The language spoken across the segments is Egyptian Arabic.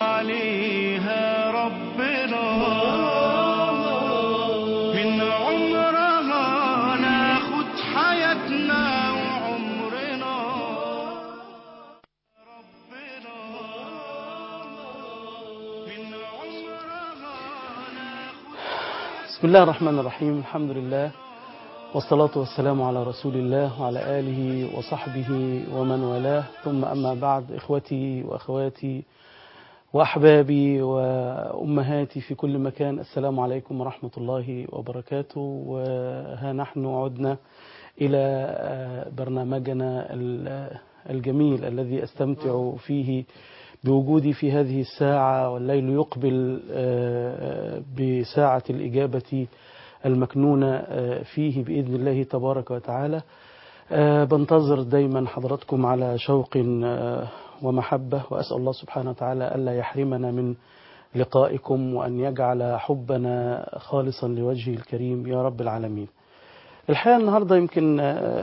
عليها ربنا من عمرها ناخد حياتنا وعمرنا ربنا من عمرها ناخد بسم الله الرحمن الرحيم الحمد لله والصلاة والسلام على رسول الله وعلى آله وصحبه ومن والاه ثم أما بعد إخوتي وأخواتي وأحبابي وأمهاتي في كل مكان السلام عليكم ورحمة الله وبركاته وها نحن عدنا إلى برنامجنا الجميل الذي أستمتع فيه بوجودي في هذه الساعة والليل يقبل بساعة الإجابة المكنونة فيه بإذن الله تبارك وتعالى بنتظر دايما حضراتكم على شوق ومحبة وأسأل الله سبحانه وتعالى ألا يحرمنا من لقائكم وأن يجعل حبنا خالصا لوجهه الكريم يا رب العالمين الحقيقة النهاردة يمكن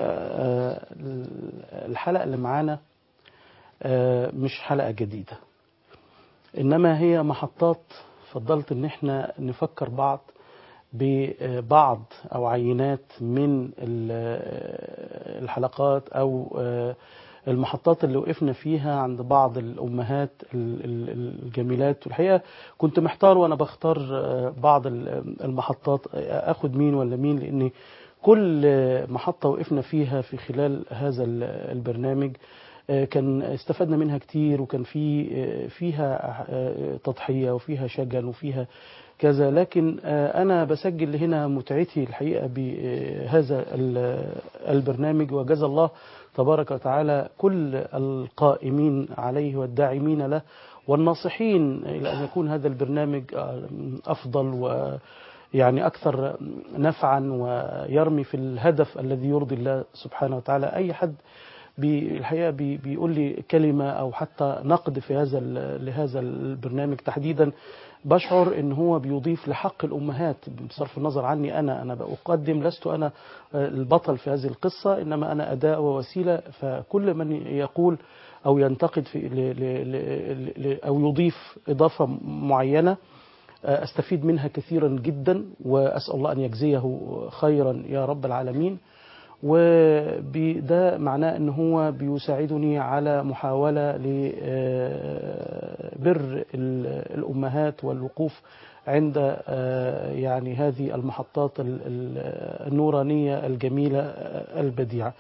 الحلقة اللي معانا مش حلقة جديدة إنما هي محطات فضلت إن احنا نفكر بعض ببعض أو عينات من الحلقات أو المحطات اللي وقفنا فيها عند بعض الأمهات الجميلات والحقيقة كنت محتار وأنا بختار بعض المحطات أخد مين ولا مين لأن كل محطة وقفنا فيها في خلال هذا البرنامج كان استفدنا منها كتير وكان في فيها تضحية وفيها شجن وفيها كذا لكن أنا بسجل هنا متعتي الحقيقة بهذا البرنامج وجزا الله تبارك وتعالى كل القائمين عليه والداعمين له والناصحين إلى أن يكون هذا البرنامج أفضل ويعني أكثر نفعا ويرمي في الهدف الذي يرضي الله سبحانه وتعالى أي حد الحقيقة بيقول لي كلمة أو حتى نقد في هذا لهذا البرنامج تحديدا بشعر ان هو بيضيف لحق الامهات بصرف النظر عني انا انا بقدم لست انا البطل في هذه القصه انما انا اداه ووسيله فكل من يقول او ينتقد في ل ل او يضيف اضافه معينه استفيد منها كثيرا جدا واسال الله ان يجزيه خيرا يا رب العالمين وده معناه ان هو بيساعدني على محاولة لبر الأمهات والوقوف عند يعني هذه المحطات النورانية الجميلة البديعة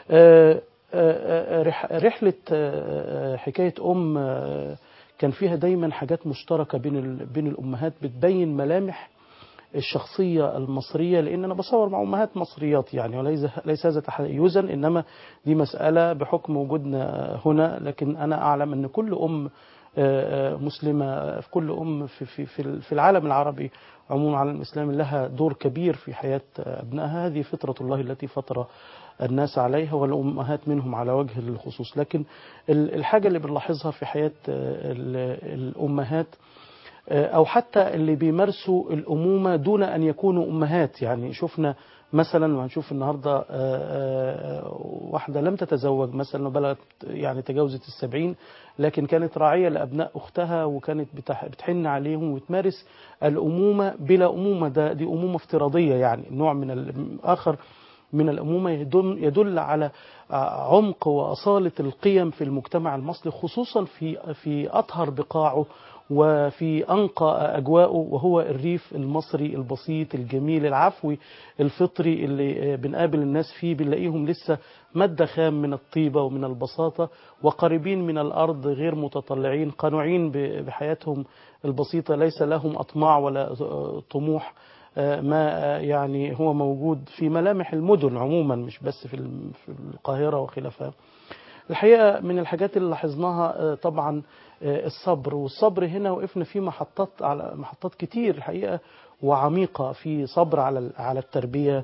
رحلة حكاية أم كان فيها دايما حاجات مشتركة بين بين الأمهات بتبين ملامح الشخصية المصرية لأن أنا بصور مع أمهات مصريات يعني وليس ليس هذا تحيزا إنما دي مسألة بحكم وجودنا هنا لكن أنا أعلم أن كل أم مسلمة في كل أم في, في, في, في العالم العربي عموما على الإسلام لها دور كبير في حياة أبنائها هذه فطرة الله التي فطر الناس عليها والأمهات منهم على وجه الخصوص لكن الحاجة اللي بنلاحظها في حياة الأمهات أو حتى اللي بيمارسوا الأمومة دون أن يكونوا أمهات يعني شفنا مثلا وهنشوف النهاردة واحدة لم تتزوج مثلا وبلغت يعني تجاوزت السبعين لكن كانت راعية لأبناء أختها وكانت بتحن عليهم وتمارس الأمومة بلا أمومة ده دي أمومة افتراضية يعني نوع من آخر من الأمومة يدل, يدل على عمق وأصالة القيم في المجتمع المصري خصوصا في في أطهر بقاعه وفي أنقى أجواءه وهو الريف المصري البسيط الجميل العفوي الفطري اللي بنقابل الناس فيه بنلاقيهم لسه مادة خام من الطيبة ومن البساطة وقريبين من الأرض غير متطلعين قانعين بحياتهم البسيطة ليس لهم أطماع ولا طموح ما يعني هو موجود في ملامح المدن عموما مش بس في القاهرة وخلافها الحقيقة من الحاجات اللي لاحظناها طبعا الصبر والصبر هنا وقفنا فيه محطات على محطات كتير الحقيقة وعميقة في صبر على على التربية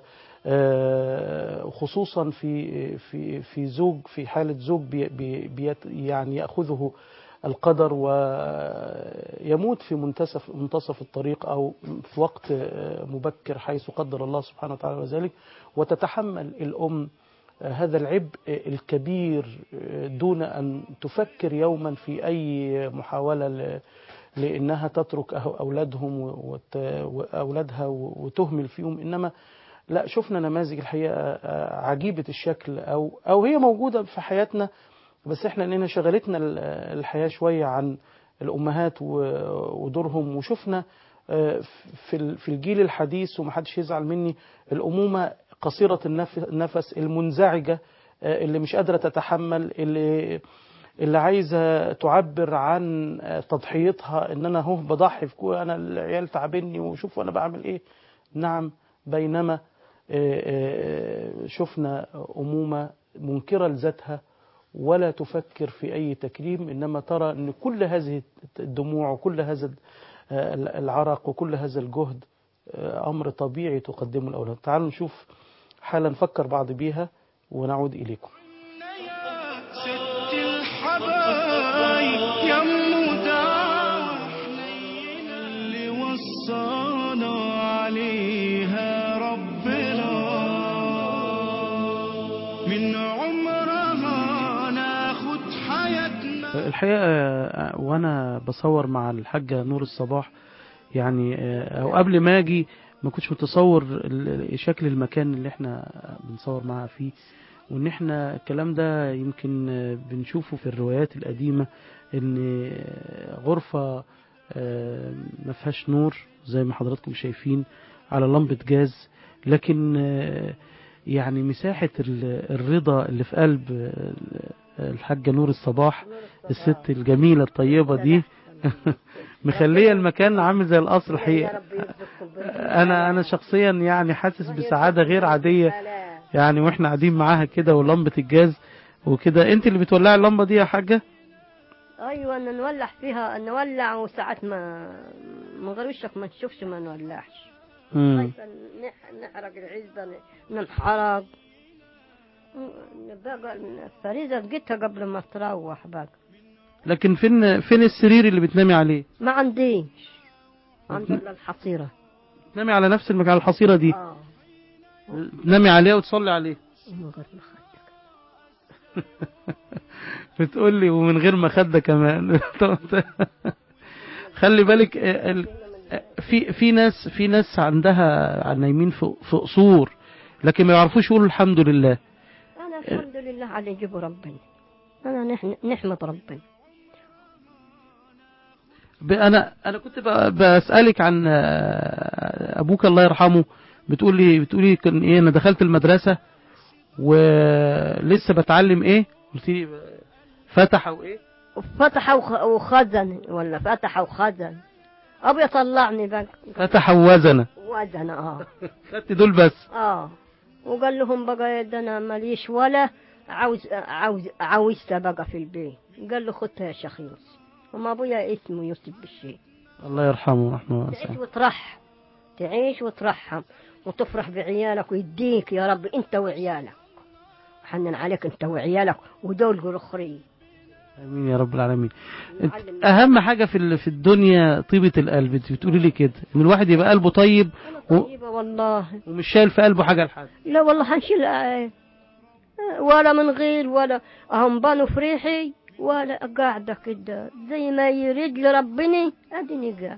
خصوصا في في في زوج في حالة زوج بي بي يعني يأخذه القدر ويموت في منتصف منتصف الطريق أو في وقت مبكر حيث قدر الله سبحانه وتعالى ذلك وتتحمل الأم آه، هذا العبء الكبير آه، دون أن تفكر يوما في أي محاولة ل- لأنها تترك أه- أولادهم وت- وأولادها وتهمل فيهم إنما لا شفنا نماذج الحقيقة آه، عجيبة الشكل أو أو هي موجودة في حياتنا بس احنا لأننا شغلتنا ال- الحياة شوية عن الأمهات و- ودورهم وشفنا آه، في ال- في الجيل الحديث ومحدش يزعل مني الأمومة قصيرة النف- النفس المنزعجة آه، اللي مش قادرة تتحمل اللي اللي عايزة تعبر عن آه، تضحيتها ان انا اهو بضحي في كو- انا العيال تعبني وشوفوا انا بعمل ايه نعم بينما آه، آه، شفنا أمومة منكرة لذاتها ولا تفكر في أي تكريم إنما ترى أن كل هذه الدموع وكل هذا آه، العرق وكل هذا الجهد آه، أمر طبيعي تقدمه الأولاد تعالوا نشوف حالة نفكر بعض بيها ونعود إليكم ست الحبايب يا مداح اللي وصانا عليها ربنا من عمرها ناخد حياتنا الحقيقة آه، وأنا بصور مع الحاجة نور الصباح يعني آه، أو قبل ما أجي ما كنتش متصور ال- شكل المكان اللي احنا بنصور معاه فيه وان احنا الكلام ده يمكن آه، بنشوفه في الروايات القديمة ان آه، غرفة آه، ما فيهاش نور زي ما حضراتكم شايفين على لمبة جاز لكن آه، يعني مساحة ال- الرضا اللي في قلب آه، الحاجة نور الصباح الست الجميلة الطيبة دي مخلية المكان عامل زي القصر الحقيقة انا انا شخصيا يعني حاسس بسعادة غير عادية يعني واحنا قاعدين معاها كده ولمبة الجاز وكده انت اللي بتولعي اللمبة دي يا حاجة ايوه ان نولع فيها نولع وساعات ما من غير وشك ما نشوفش ما نولعش مم. خايفة نح- نحرق العزبة ننحرق بقى الفريزة لقيتها قبل ما تروح بقى لكن فين فين السرير اللي بتنامي عليه ما عنديش عند إلا الحصيرة تنامي على نفس المكان الحصيرة دي اه تنامي عليها وتصلي عليه من غير ما خدك بتقول لي ومن غير مخدة كمان خلي بالك آه، ال- آه، في في ناس في ناس عندها نايمين في في قصور لكن ما يعرفوش يقولوا الحمد لله انا الحمد لله على يجيب ربنا انا نح- نحمد ربنا ب- انا انا كنت ب- بسالك عن آه، ابوك الله يرحمه بتقولي بتقولي كان ايه انا دخلت المدرسه ولسه بتعلم ايه قلت لي فتح او ايه فتح وخ- وخزن ولا فتح وخزن ابي طلعني بقى فتح ووزن وزن اه خدت دول بس اه وقال لهم بقى يا ده انا ماليش ولا عاوز عاوز عاوزته بقى في البيت قال له خدها يا شيخ يوسف وما ابويا اسمه يوسف بالشيء الله يرحمه رحمه تعيش واسعه وترحم تعيش وترحم وتفرح بعيالك ويديك يا رب انت وعيالك حنن عليك انت وعيالك ودول الاخرين امين يا رب العالمين انت معلم. اهم حاجه في ال- في الدنيا طيبه القلب انت بتقولي لي كده ان الواحد يبقى قلبه طيب انا و- طيبه والله ومش شايل في قلبه حاجه لحد لا والله هنشيل آه، ولا من غير ولا هم بانوا في ريحي ولا قاعدة كده زي ما يريد لربني اديني قاعد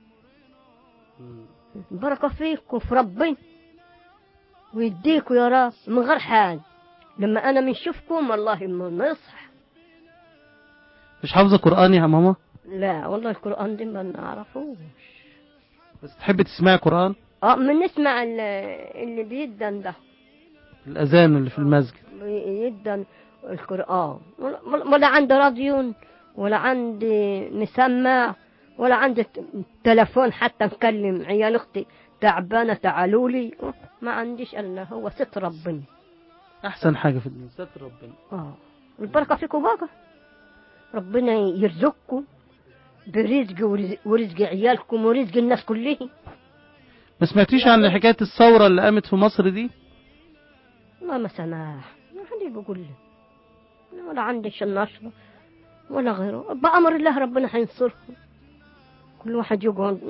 بركة فيك وفي ربنا ويديكوا يا رب من غير حاجة لما انا بنشوفكم والله ما نصح مش حافظه قران يا ماما لا والله القرآن ده ما نعرفوش بس تحبي تسمعي قران اه من نسمع ال- اللي بيدن ده الاذان اللي في المسجد جدا القرآن ولا- ولا عندي راديو ولا عندي مسمع ولا عندي ت- تلفون حتى نكلم عيال اختي تعبانه تعالوا لي ما عنديش الا هو ستر ربنا احسن حاجه في الدنيا ستر ربنا اه البركه فيكم بقى ربنا يرزقكم برزق ورزق, ورزق عيالكم ورزق الناس كلهم ما سمعتيش عن حكايه الثوره اللي قامت في مصر دي والله ما سماح ما حد بيقول لي ولا عندي النشرة ولا غيره بأمر الله ربنا حينصرهم كل واحد يقعد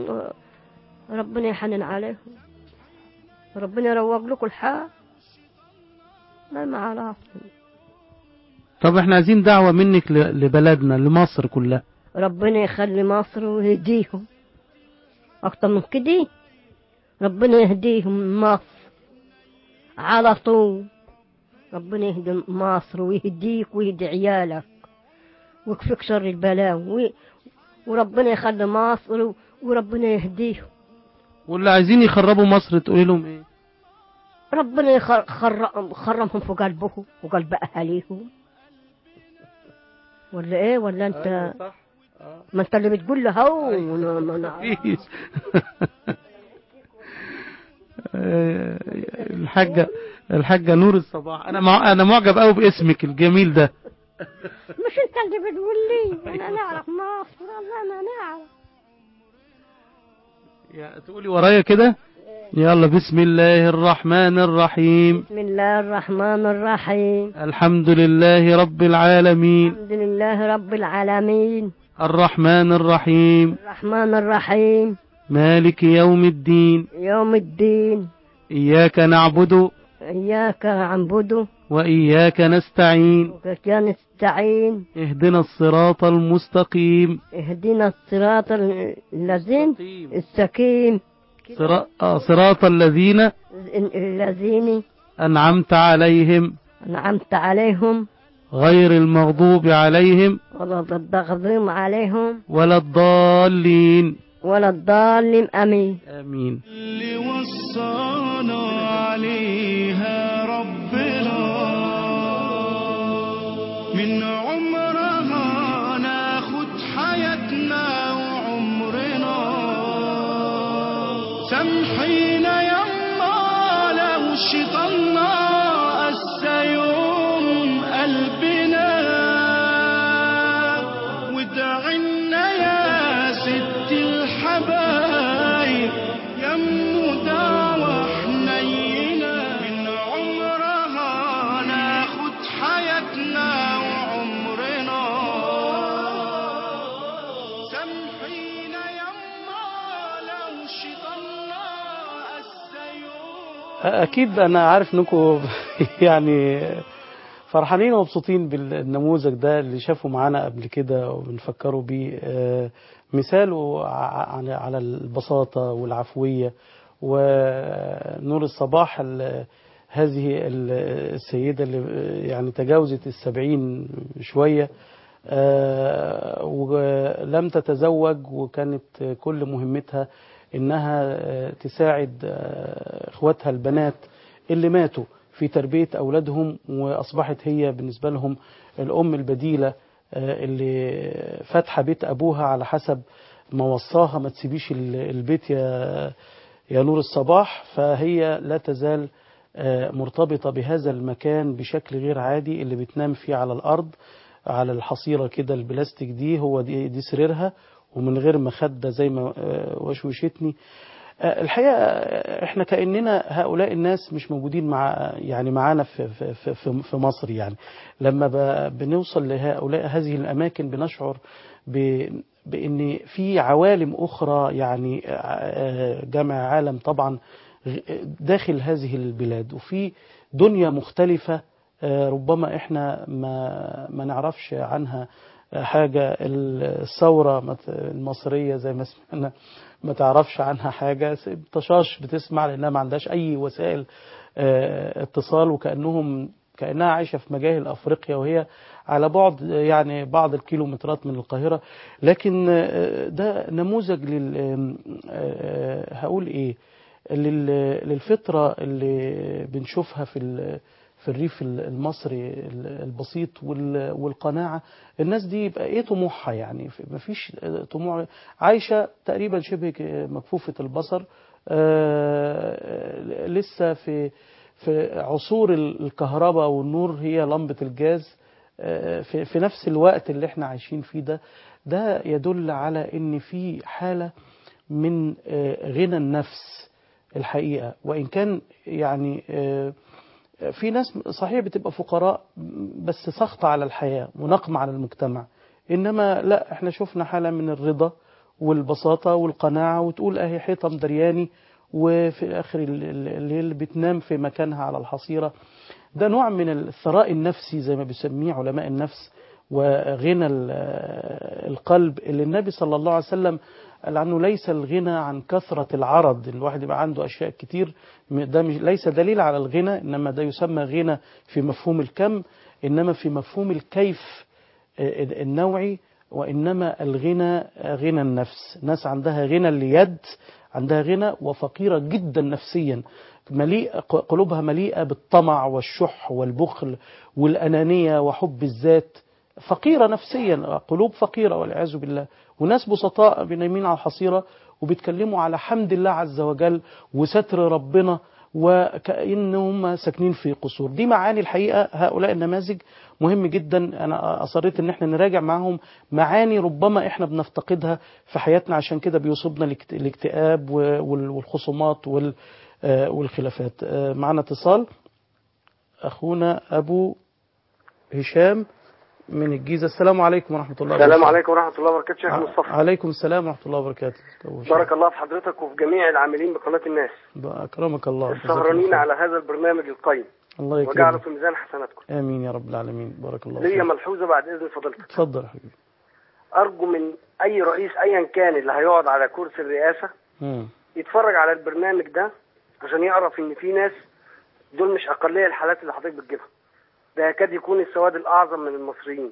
ربنا يحنن عليهم ربنا يروق لكم الحال لا ما اعرف طب احنا عايزين دعوة منك ل- لبلدنا لمصر كلها ربنا يخلي مصر ويهديهم اكتر من كده ربنا يهديهم مصر على طول ربنا يهدي مصر ويهديك ويهدي عيالك ويكفيك شر البلاء وي- وربنا يخلي مصر و- وربنا يهديهم واللي عايزين يخربوا مصر تقولي لهم ايه ربنا يخر- خر- خرمهم في قلبهم وقلب اهاليهم ولا ايه ولا انت صح ما انت اللي بتقول له هو أنا- ما أنا- مفيش آه، الحاجة الحاجة نور الصباح أنا مع... أنا معجب قوي باسمك الجميل ده مش انت اللي بتقول لي انا نعرف مصر والله ما نعرف يا تقولي ورايا كده يلا بسم الله الرحمن الرحيم بسم الله الرحمن الرحيم الحمد لله رب العالمين الحمد لله رب العالمين الرحمن الرحيم الرحمن الرحيم مالك يوم الدين يوم الدين إياك نعبد إياك نعبد وإياك نستعين وإياك نستعين اهدنا الصراط المستقيم اهدنا الصراط الذين السكين صرا- آه، صراط الذين الذين أنعمت عليهم أنعمت عليهم غير المغضوب عليهم ولا الضغضهم عليهم ولا الضالين ولا الضالين أمين آمين اللي وصانا عليها ربنا من عمرها ناخد حياتنا وعمرنا سامحينا يما لو شيطاننا قسى يوم قلبنا وادعنا يا ست الحبايب يمو دعوة حنينة من عمرها ناخد حياتنا وعمرنا سامحينا يما لو شيطاننا قسى يوم أكيد أنا عارف إنكم يعني فرحانين ومبسوطين بالنموذج ده اللي شافوا معانا قبل كده وبنفكروا بيه آه، مثاله ع- على على البساطة والعفوية ونور الصباح ال- هذه ال- السيدة اللي يعني تجاوزت السبعين شوية آه، ولم تتزوج وكانت كل مهمتها انها آه، تساعد آه، اخواتها البنات اللي ماتوا في تربية اولادهم واصبحت هي بالنسبة لهم الام البديلة آه، اللي فاتحة بيت ابوها على حسب ما وصاها ما تسيبيش ال- البيت يا يا نور الصباح فهي لا تزال آه، مرتبطة بهذا المكان بشكل غير عادي اللي بتنام فيه على الأرض على الحصيرة كده البلاستيك دي هو دي, دي سريرها ومن غير مخدة زي ما آه، وشوشتني آه، الحقيقة آه، احنا كأننا هؤلاء الناس مش موجودين مع يعني معانا في, في, في, في- في مصر يعني لما ب- بنوصل لهؤلاء هذه الأماكن بنشعر ب بأن في عوالم أخرى يعني آه، جمع عالم طبعا غ- داخل هذه البلاد وفي دنيا مختلفة آه، ربما احنا ما ما نعرفش عنها حاجة الثورة مت- المصرية زي ما سمعنا ما تعرفش عنها حاجة طشاش بتسمع لأنها ما عندهاش أي وسائل آه، اتصال وكأنهم كأنها عايشة في مجاهل أفريقيا وهي على بعد يعني بعض الكيلومترات من القاهرة لكن آه، ده نموذج لل آه، آه، هقول إيه لل- للفطرة اللي بنشوفها في ال- في الريف المصري البسيط وال- والقناعة الناس دي يبقى ايه طموحها يعني مفيش طموح عايشة تقريبا شبه مكفوفة البصر آه، لسه في في عصور الكهرباء والنور هي لمبة الجاز آه، في في نفس الوقت اللي احنا عايشين فيه ده ده يدل على ان في حالة من آه، غنى النفس الحقيقة وإن كان يعني آه، في ناس صحيح بتبقى فقراء بس سخطة على الحياة ونقمة على المجتمع إنما لا احنا شفنا حالة من الرضا والبساطة والقناعة وتقول اهي حيطة مدرياني وفي آخر ال- ال- الليل بتنام في مكانها على الحصيرة ده نوع من الثراء النفسي زي ما بيسميه علماء النفس وغنى ال- القلب اللي النبي صلى الله عليه وسلم قال عنه ليس الغنى عن كثرة العرض الواحد يبقى عنده أشياء كتير م- ده مش ليس دليل على الغنى إنما ده يسمى غنى في مفهوم الكم إنما في مفهوم الكيف آه، النوعي وإنما الغنى غنى النفس ناس عندها غنى اليد عندها غنى وفقيرة جدا نفسيا مليئة قلوبها مليئة بالطمع والشح والبخل والأنانية وحب الذات فقيرة نفسيا قلوب فقيرة والعياذ بالله وناس بسطاء بنايمين على الحصيرة وبيتكلموا على حمد الله عز وجل وستر ربنا وكأنهم ساكنين في قصور دي معاني الحقيقة هؤلاء النماذج مهم جدا أنا أصريت أن احنا نراجع معهم معاني ربما احنا بنفتقدها في حياتنا عشان كده بيصيبنا الاكت- الاكتئاب وال- والخصومات وال- آه، والخلافات آه، معنا اتصال أخونا أبو هشام من الجيزة السلام عليكم ورحمة الله السلام وبركاته عليكم ورحمة الله وبركاته شيخ ع- مصطفى عليكم السلام ورحمة الله وبركاته أبو هشام. بارك الله في حضرتك وفي جميع العاملين بقناة الناس أكرمك الله جزاك الله السهرانين خير. على هذا البرنامج القيم الله وجعله يكرمك في ميزان حسناتكم آمين يا رب العالمين بارك الله ليا فيك ملحوظة بعد إذن فضيلتك اتفضل يا حبيبي أرجو من أي رئيس أيا كان اللي هيقعد على كرسي الرئاسة مم. يتفرج على البرنامج ده عشان يعرف إن في ناس دول مش أقلية الحالات اللي حضرتك بتجيبها ده يكاد يكون السواد الأعظم من المصريين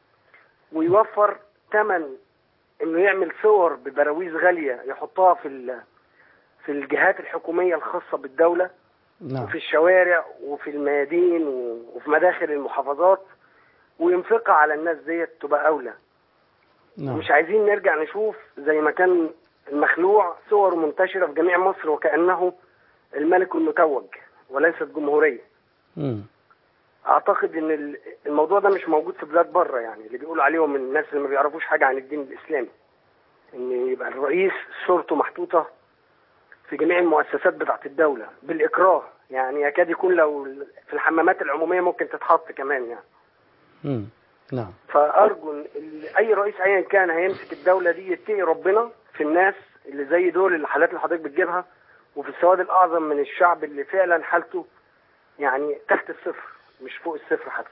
ويوفر ثمن إنه يعمل صور ببراويز غالية يحطها في ال- في الجهات الحكومية الخاصة بالدولة نعم وفي الشوارع وفي الميادين و- وفي مداخل المحافظات وينفقها على الناس ديت تبقى أولى نعم مش عايزين نرجع نشوف زي ما كان المخلوع صور منتشرة في جميع مصر وكأنه الملك المتوج وليست جمهورية مم. أعتقد إن ال- الموضوع ده مش موجود في بلاد بره يعني اللي بيقولوا عليهم الناس اللي ما بيعرفوش حاجة عن الدين الإسلامي إن يبقى الرئيس صورته محطوطة في جميع المؤسسات بتاعة الدولة بالإكراه يعني يكاد يكون لو في الحمامات العمومية ممكن تتحط كمان يعني مم. نعم فأرجو إن ال- أي رئيس أيا كان هيمسك الدولة دي يتقي ربنا في الناس اللي زي دول الحالات اللي حضرتك بتجيبها وفي السواد الأعظم من الشعب اللي فعلا حالته يعني تحت الصفر مش فوق الصفر حتى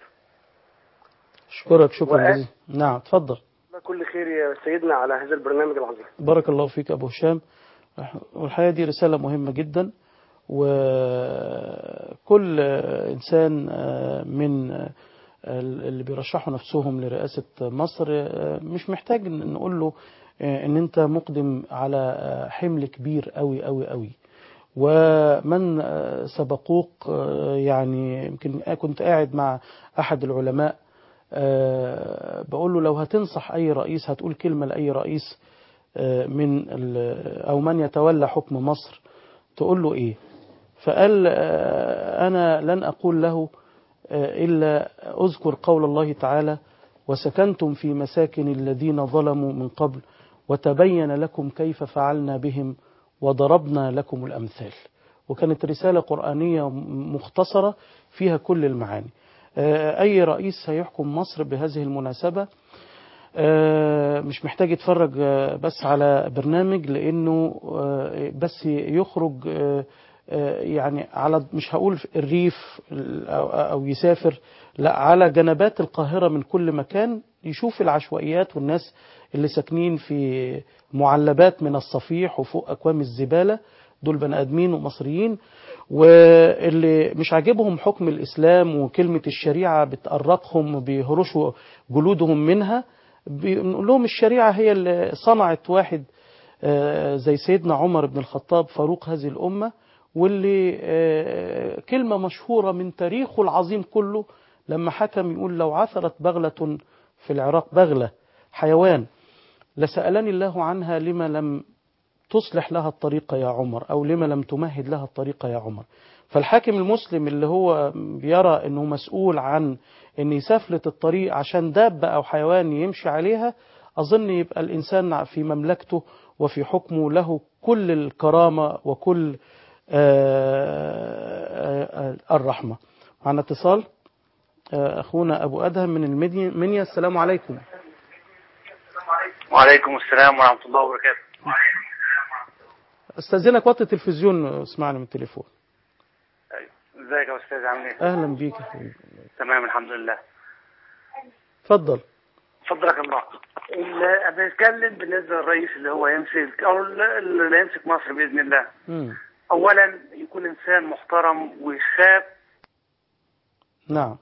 أشكرك شكرا وأ- جزيلا نعم تفضل الله كل خير يا سيدنا على هذا البرنامج العظيم بارك الله فيك أبو هشام والحقيقة دي رسالة مهمة جدا وكل إنسان من اللي بيرشحوا نفسهم لرئاسة مصر مش محتاج إن نقول له إن أنت مقدم على حمل كبير أوي أوي أوي ومن سبقوك يعني يمكن كنت قاعد مع أحد العلماء آه، بقول له لو هتنصح أي رئيس هتقول كلمة لأي رئيس آه، من ال- أو من يتولى حكم مصر تقول له إيه فقال آه، أنا لن أقول له آه، إلا أذكر قول الله تعالى وسكنتم في مساكن الذين ظلموا من قبل وتبين لكم كيف فعلنا بهم وضربنا لكم الأمثال وكانت رسالة قرآنية مختصرة فيها كل المعاني آه، أي رئيس هيحكم مصر بهذه المناسبة آه، مش محتاج يتفرج آه، بس على برنامج لأنه آه، بس يخرج آه، آه، يعني على مش هقول في الريف أو أو يسافر لا على جنبات القاهرة من كل مكان يشوف العشوائيات والناس اللي ساكنين في معلبات من الصفيح وفوق أكوام الزبالة دول بني آدمين ومصريين واللي مش عاجبهم حكم الإسلام وكلمة الشريعة بتأرقهم وبيهرشوا جلودهم منها بنقول لهم الشريعة هي اللي صنعت واحد آه، زي سيدنا عمر بن الخطاب فاروق هذه الأمة واللي آه، كلمة مشهورة من تاريخه العظيم كله لما حكم يقول لو عثرت بغلة في العراق بغلة حيوان لسألني الله عنها لما لم تصلح لها الطريقة يا عمر أو لما لم تمهد لها الطريقة يا عمر فالحاكم المسلم اللي هو بيرى أنه مسؤول عن أن يسفلت الطريق عشان دابة أو حيوان يمشي عليها أظن يبقى الإنسان في مملكته وفي حكمه له كل الكرامة وكل آه، آه، آه، الرحمة معنا اتصال آه، أخونا أبو أدهم من المنيا منيا. السلام عليكم وعليكم السلام ورحمة الله وبركاته استاذنك وطي التلفزيون اسمعني من التليفون ازيك يا استاذ عامل ايه؟ اهلا بيك يا حبيبي تمام الحمد لله اتفضل فضلك الله ال- بنتكلم بالنسبه للرئيس اللي هو يمسك او ال- اللي يمسك مصر باذن الله مم. اولا يكون انسان محترم ويخاف نعم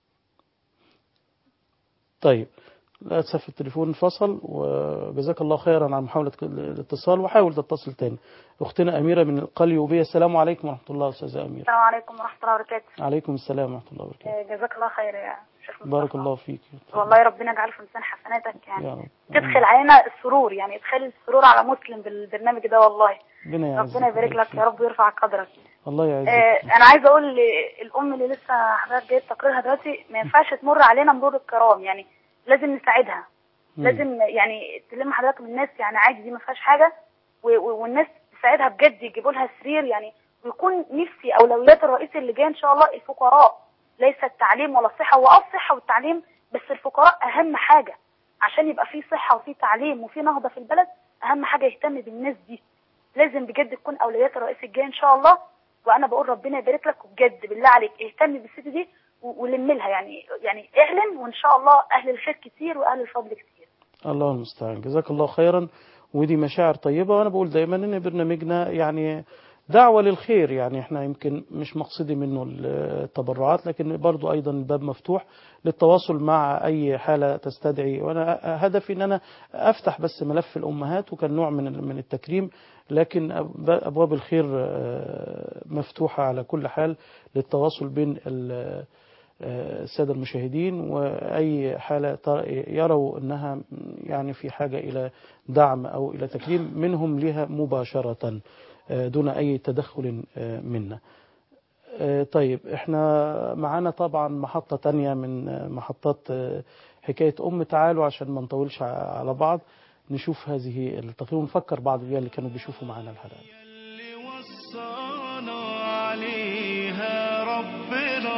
طيب للأسف التليفون انفصل وجزاك الله خيرا عن محاولة الاتصال وحاول تتصل تاني أختنا أميرة من القليوبية السلام عليكم ورحمة الله أستاذة أميرة السلام عليكم ورحمة الله وبركاته عليكم السلام ورحمة الله وبركاته آه، جزاك الله خير يا شيخ مصطفى بارك الله فيك والله ربنا يجعله في ميزان حسناتك يا يعني رب تدخل علينا السرور يعني ادخال السرور على مسلم بالبرنامج ده والله ربنا يعزك ربنا يبارك لك يا رب ويرفع قدرك الله يعزك آه انا عايزه اقول للام اللي لسه حضرتك جايب تقريرها دلوقتي ما ينفعش تمر علينا مرور الكرام يعني لازم نساعدها مم. لازم يعني تلم حضرتك من الناس يعني عادي دي ما فيهاش حاجه و- و- والناس تساعدها بجد يجيبوا لها سرير يعني ويكون نفسي اولويات الرئيس اللي جاي ان شاء الله الفقراء ليس التعليم ولا الصحه هو اه الصحه والتعليم بس الفقراء اهم حاجه عشان يبقى في صحه وفي تعليم وفي نهضه في البلد اهم حاجه يهتم بالناس دي لازم بجد تكون اولويات الرئيس الجاي ان شاء الله وانا بقول ربنا يبارك لك وبجد بالله عليك اهتم بالست دي و- ولم لها يعني يعني اعلن وان شاء الله اهل الخير كتير واهل الفضل كتير الله المستعان جزاك الله خيرا ودي مشاعر طيبة وأنا بقول دايما إن برنامجنا يعني دعوة للخير يعني احنا يمكن مش مقصدي منه التبرعات لكن برضو أيضا الباب مفتوح للتواصل مع أي حالة تستدعي وأنا هدفي إن أنا أفتح بس ملف الأمهات وكان نوع من من التكريم لكن أب- أبواب الخير آه، مفتوحة على كل حال للتواصل بين ال- آه، السادة المشاهدين وأي حالة تر- يروا أنها يعني في حاجة إلى دعم أو إلى تكريم منهم لها مباشرة آه، دون أي تدخل آه، منا آه، طيب احنا معانا طبعا محطة تانية من آه، محطات آه، حكاية أم تعالوا عشان ما نطولش ع- على بعض نشوف هذه التقرير ونفكر بعض الرجال اللي كانوا بيشوفوا معانا الحلقة اللي وصانا عليها ربنا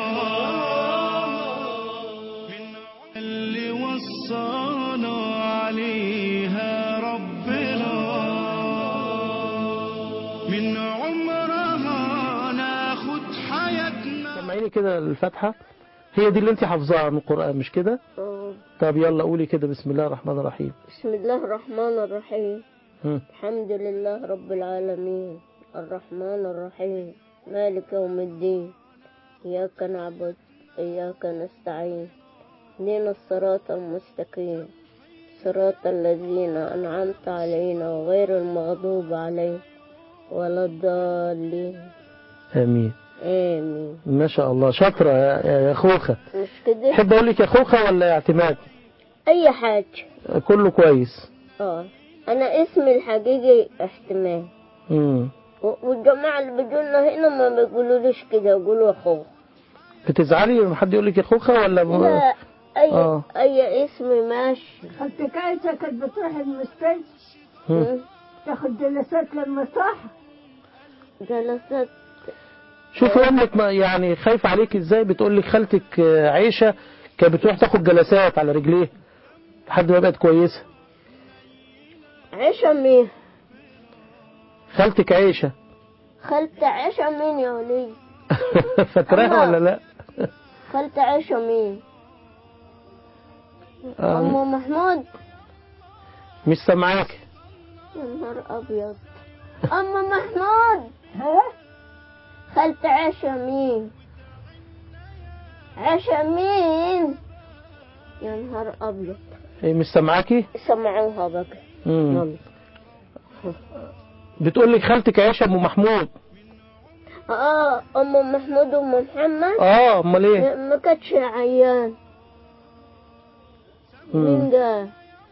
من اللي وصانا عليها ربنا من عمرها ناخد حياتنا سمعيني كده الفاتحة هي دي اللي انت حافظاها من القرآن مش كده؟ طب يلا قولي كده بسم الله الرحمن الرحيم بسم الله الرحمن الرحيم هم. الحمد لله رب العالمين الرحمن الرحيم مالك يوم الدين إياك نعبد إياك نستعين اهدنا الصراط المستقيم صراط الذين أنعمت علينا وغير المغضوب عليهم ولا الضالين آمين آمين ما شاء الله شاطرة يا يا خوخة مش كده تحب أقول لك يا خوخة ولا يا اعتماد؟ أي حاجة كله كويس اه أنا اسمي الحقيقي احتمال مم. و- والجماعة اللي بيجونا هنا ما بيقولوليش كده يقولوا أخوه بتزعلي لما حد يقول لك يا خوخة ولا لا أي آه. أي اسم ماشي خالتك عايشة كانت بتروح المستشفى مم. تاخد جلسات لما صح جلسات شوفي امك ما يعني خايفة عليك ازاي بتقول لك خالتك آه، عيشة كانت بتروح تاخد جلسات على رجليه لحد ما بقت كويسة عيشة مين خالتك عيشة خالتة عيشة مين يا ولي فاكراها الله. ولا لا؟ خالتة عيشة مين آه، أم محمود مش سامعاك يا نهار أبيض أم محمود ها خالتة عيشة مين عيشة مين يا نهار أبيض إيه، مش سامعاكي؟ سمعوها بقى مم. يلا بتقول لك خالتك عيشة ام محمود اه ام محمود وام محمد اه امال ايه؟ ما كانتش عيان مين مم. ده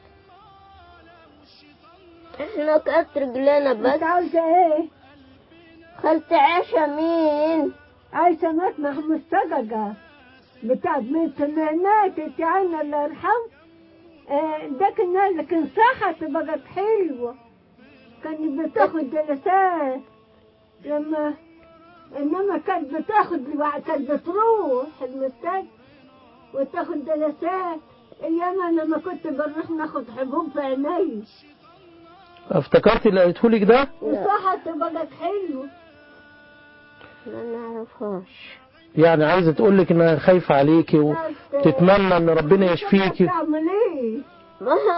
احنا كانت رجلنا انت بس عاوزة ايه خالتة عيشة مين عايشة مات مع مستجدة بتاعت بنت ما ماتت يعني الله يرحمه آه، ده كان لكن صحت بقت حلوة كانت بتاخد جلسات لما انما كانت بتاخد كانت بتروح المستشفى وتاخد جلسات ايام انا لما كنت بنروح ناخد حبوب في عيني افتكرتي اللي قلته لك ده؟ وصحت بقت حلوة ما نعرفهاش يعني عايزة تقول لك انها خايفة عليكي وتتمنى ان ربنا يشفيكي تعمل ايه ما هو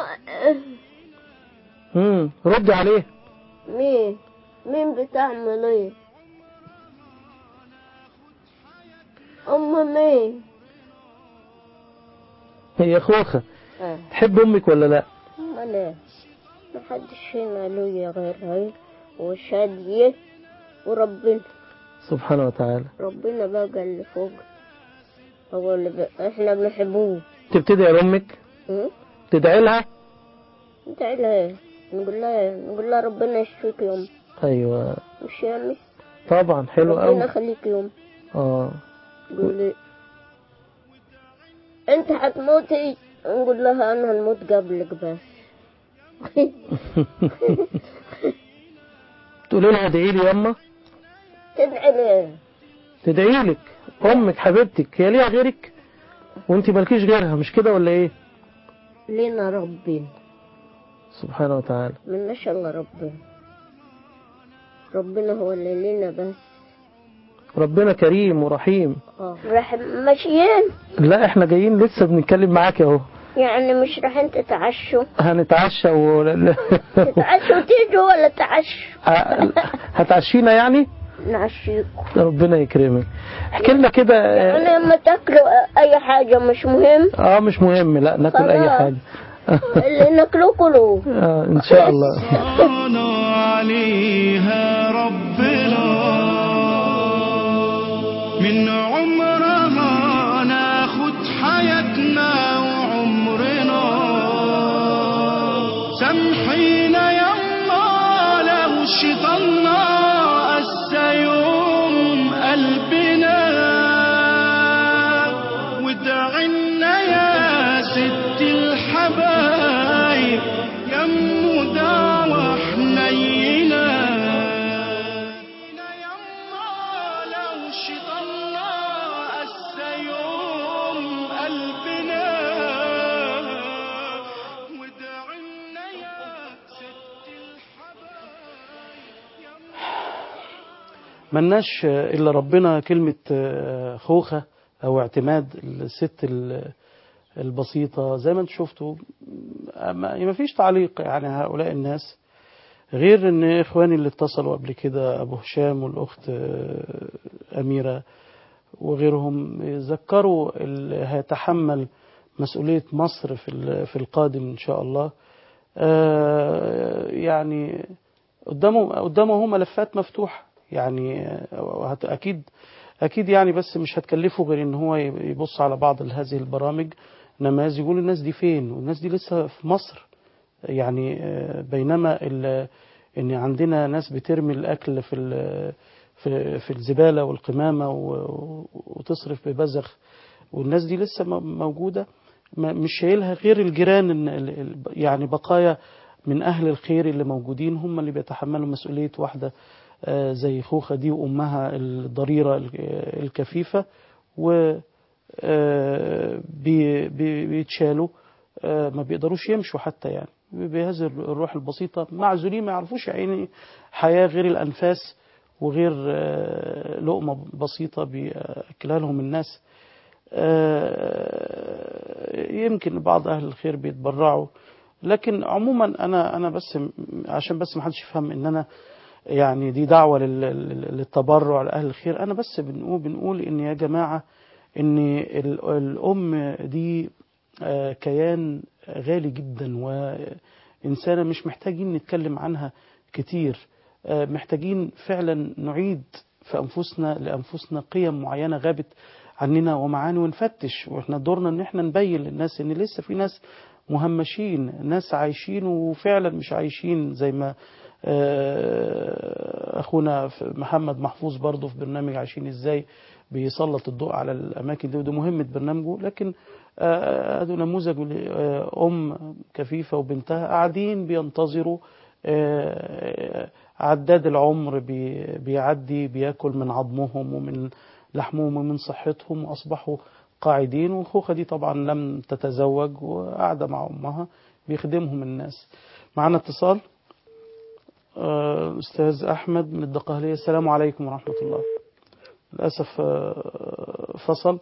امم ردي عليه مين مين بتعمل ايه ام مين هي خوخة اه تحب امك ولا لا ما لا ما حدش هنا له غيرها وشادية وربنا سبحانه وتعالى ربنا بقى اللي فوق هو اللي ب... احنا بنحبوه تبتدي لامك م? تدعي لها انت لها ايه نقول لها نقول لها ربنا يشفيك يوم ايوه مش يا امي طبعا حلو ربنا قوي يخليك يوم اه قولي انت هتموتي نقول لها انا هنموت قبلك بس تقولي لها ادعي لي ياما تدعي ليه تدعي لك امك حبيبتك هي ليها غيرك وانت مالكيش غيرها مش كده ولا ايه لينا ربنا سبحانه وتعالى من شاء الله ربنا ربنا هو اللي لينا بس ربنا كريم ورحيم اه راح ماشيين لا احنا جايين لسه بنتكلم معاك اهو يعني مش رايحين تتعشوا هنتعشى و... تتعشوا تيجوا ولا تعشوا هتعشينا يعني نعشيكم ربنا يكرمك احكي لنا كده يعني لما تاكلوا اي حاجة مش مهم اه مش مهم لا ناكل اي خلاص. حاجه اللي ناكلوه كلوه آه ان شاء الله صانا عليها ربنا من عمرها ناخد حياتنا وعمرنا سامحينا يا الله لو شيطاننا قسى يوم قلبنا وادعنا يا ست الحبايب يا ام دعوة حنينة يا الله لو شيطاننا قسى يوم قلبنا وادعنا يا ست الحبايب ملناش الا ربنا كلمه آه، خوخه او اعتماد الست ال- البسيطه زي ما انتم شفتوا ما ما فيش تعليق يعني هؤلاء الناس غير ان اخواني اللي اتصلوا قبل كده ابو هشام والاخت آه، اميره وغيرهم ذكروا اللي هيتحمل مسؤوليه مصر في ال- في القادم ان شاء الله آه، يعني قدامه قدامه هو ملفات مفتوحه يعني آه، هت- اكيد اكيد يعني بس مش هتكلفه غير ان هو يبص على بعض هذه البرامج نماذج يقول الناس دي فين والناس دي لسه في مصر يعني آه، بينما ال- ان عندنا ناس بترمي الاكل في ال- في في الزباله والقمامه و- وتصرف ببذخ والناس دي لسه م- موجوده ما- مش شايلها غير الجيران إن ال- ال- يعني بقايا من اهل الخير اللي موجودين هم اللي بيتحملوا مسؤوليه واحده آه، زي خوخه دي وامها الضريره ال- الكفيفه و آه، بي- بي- بيتشالوا آه، ما بيقدروش يمشوا حتى يعني بهذه الروح البسيطة معزولين ما يعرفوش يعني حياة غير الأنفاس وغير آه، لقمة بسيطة بيأكلها لهم الناس آه، يمكن بعض أهل الخير بيتبرعوا لكن عموما أنا أنا بس م- عشان بس ما حدش يفهم إن أنا يعني دي دعوة لل- لل- للتبرع لأهل الخير أنا بس بنقول بنقول إن يا جماعة إن ال- الأم دي آه، كيان غالي جدا وإنسانة مش محتاجين نتكلم عنها كتير آه، محتاجين فعلا نعيد في أنفسنا لأنفسنا قيم معينة غابت عننا ومعاني ونفتش واحنا دورنا ان احنا نبين للناس ان لسه في ناس مهمشين ناس عايشين وفعلا مش عايشين زي ما آه، اخونا في محمد محفوظ برضه في برنامج عايشين ازاي بيسلط الضوء على الاماكن دي ودي مهمه برنامجه لكن آه، ادوا نموذج ل- آه، ام كفيفه وبنتها قاعدين بينتظروا آه، عداد العمر بي- بيعدي بياكل من عظمهم ومن لحمهم ومن صحتهم واصبحوا قاعدين والخوخه دي طبعا لم تتزوج وقاعده مع امها بيخدمهم الناس معنا اتصال آه، استاذ احمد من الدقهليه السلام عليكم ورحمه الله للأسف آه، فصل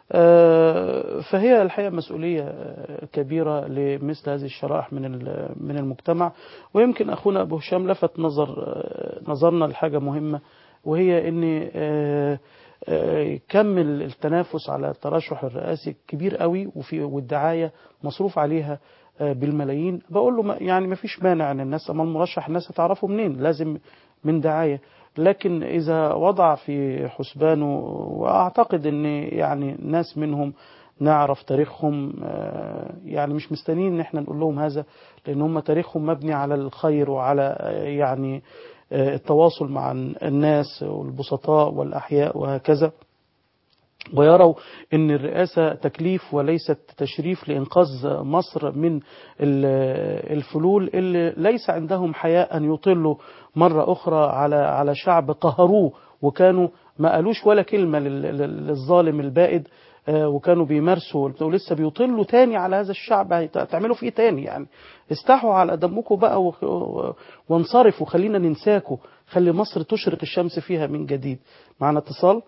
آه، فهي الحقيقة مسؤولية آه، كبيرة لمثل هذه الشرائح من ال- من المجتمع ويمكن أخونا أبو هشام لفت نظر آه، نظرنا لحاجة مهمة وهي أن آه، آه، كم التنافس على الترشح الرئاسي كبير قوي وفي والدعاية مصروف عليها آه، بالملايين بقول له ما- يعني ما فيش مانع ان الناس اما المرشح الناس هتعرفه منين لازم من دعاية لكن إذا وضع في حسبانه وأعتقد أن يعني ناس منهم نعرف تاريخهم آه، يعني مش مستنيين ان احنا نقول لهم هذا لان هم تاريخهم مبني على الخير وعلى آه، يعني آه، التواصل مع الناس والبسطاء والاحياء وهكذا ويروا ان الرئاسه تكليف وليست تشريف لانقاذ مصر من ال- الفلول اللي ليس عندهم حياء ان يطلوا مره اخرى على على شعب قهروه وكانوا ما قالوش ولا كلمه لل- لل- للظالم البائد آه، وكانوا بيمارسوا ولسه بيطلوا تاني على هذا الشعب هيت- هتعملوا فيه تاني يعني استحوا على دمكم بقى و- و- وانصرفوا خلينا ننساكوا خلي مصر تشرق الشمس فيها من جديد معنا اتصال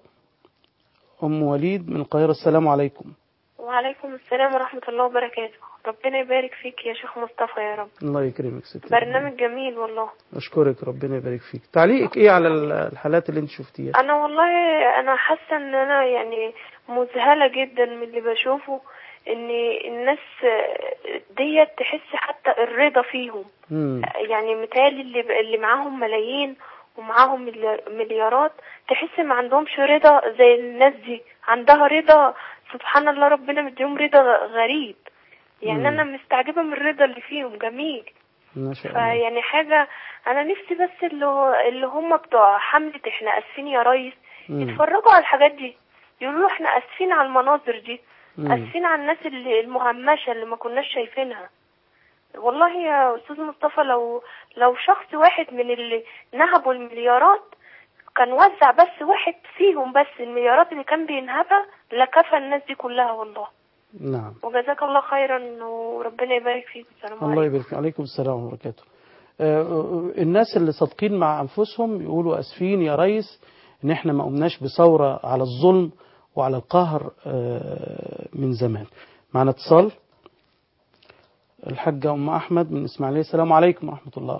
أم وليد من القاهرة السلام عليكم وعليكم السلام ورحمة الله وبركاته ربنا يبارك فيك يا شيخ مصطفى يا رب الله يكرمك ستي برنامج جميل والله أشكرك ربنا يبارك فيك تعليقك إيه على الحالات اللي أنت شفتيها أنا والله أنا حاسة إن أنا يعني مذهلة جدا من اللي بشوفه إن الناس ديت تحس حتى الرضا فيهم مم. يعني متهيألي اللي اللي معاهم ملايين ومعاهم مليار- مليارات تحس ما عندهمش رضا زي الناس دي عندها رضا سبحان الله ربنا مديهم رضا غريب يعني مم. انا مستعجبه من الرضا اللي فيهم جميل ما شاء الله فيعني حاجه انا نفسي بس اللي هو اللي هم بتوع حمله احنا اسفين يا ريس مم. يتفرجوا على الحاجات دي يقولوا له احنا اسفين على المناظر دي مم. اسفين على الناس اللي المهمشه اللي ما كناش شايفينها والله يا استاذ مصطفى لو لو شخص واحد من اللي نهبوا المليارات كان وزع بس واحد فيهم بس المليارات اللي كان بينهبها لكفى الناس دي كلها والله نعم وجزاك الله خيرا وربنا يبارك فيك السلام الله عليكم يبارك فيك عليكم السلام ورحمة الله وبركاته آه، الناس اللي صادقين مع أنفسهم يقولوا أسفين يا ريس إن إحنا ما قمناش بثورة على الظلم وعلى القهر آه، من زمان معنا اتصال الحاجة أم أحمد من إسماعيلية السلام عليكم ورحمة الله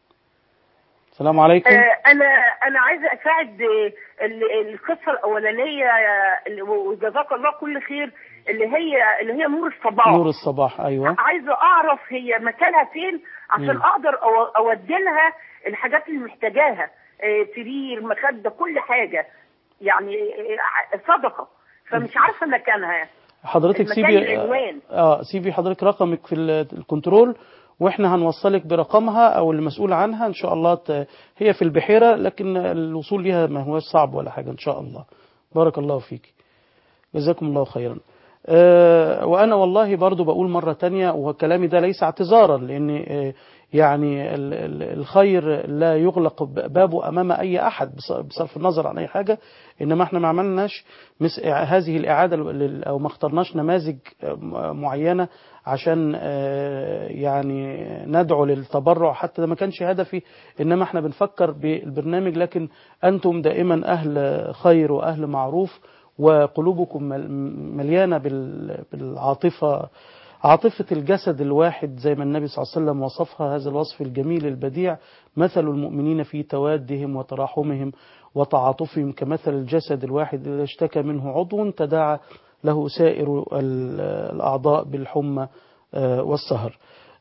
السلام عليكم آه، انا انا عايزه اساعد آه، ال- القصه الاولانيه آه، اللي- وجزاك الله كل خير اللي هي اللي هي نور الصباح نور الصباح أيوة عايزه اعرف هي مكانها فين عشان مم. اقدر أو- اودي لها الحاجات اللي محتاجاها آه، سرير مخده كل حاجه يعني آه، صدقه فمش عارفه مكانها حضرتك المكان سيبي العنوان. اه سيبي حضرتك رقمك في ال- الكنترول واحنا هنوصلك برقمها او المسؤول عنها ان شاء الله ت... هي في البحيره لكن الوصول ليها ما هو صعب ولا حاجه ان شاء الله بارك الله فيك جزاكم الله خيرا آه وانا والله برضو بقول مره تانية وكلامي ده ليس اعتذارا لان آه يعني ال- ال- الخير لا يغلق ب- بابه امام اي احد بص- بصرف النظر عن اي حاجه انما احنا ما عملناش مس هذه الاعاده لل- او ما اخترناش نماذج آه، م- معينه عشان آه، يعني ندعو للتبرع حتى ده ما كانش هدفي انما احنا بنفكر بالبرنامج لكن انتم دائما اهل خير واهل معروف وقلوبكم مل- مليانه بال- بالعاطفه عاطفة الجسد الواحد زي ما النبي صلى الله عليه وسلم وصفها هذا الوصف الجميل البديع مثل المؤمنين في توادهم وتراحمهم وتعاطفهم كمثل الجسد الواحد إذا اشتكى منه عضو تداعى له سائر ال- الأعضاء بالحمى آه، والسهر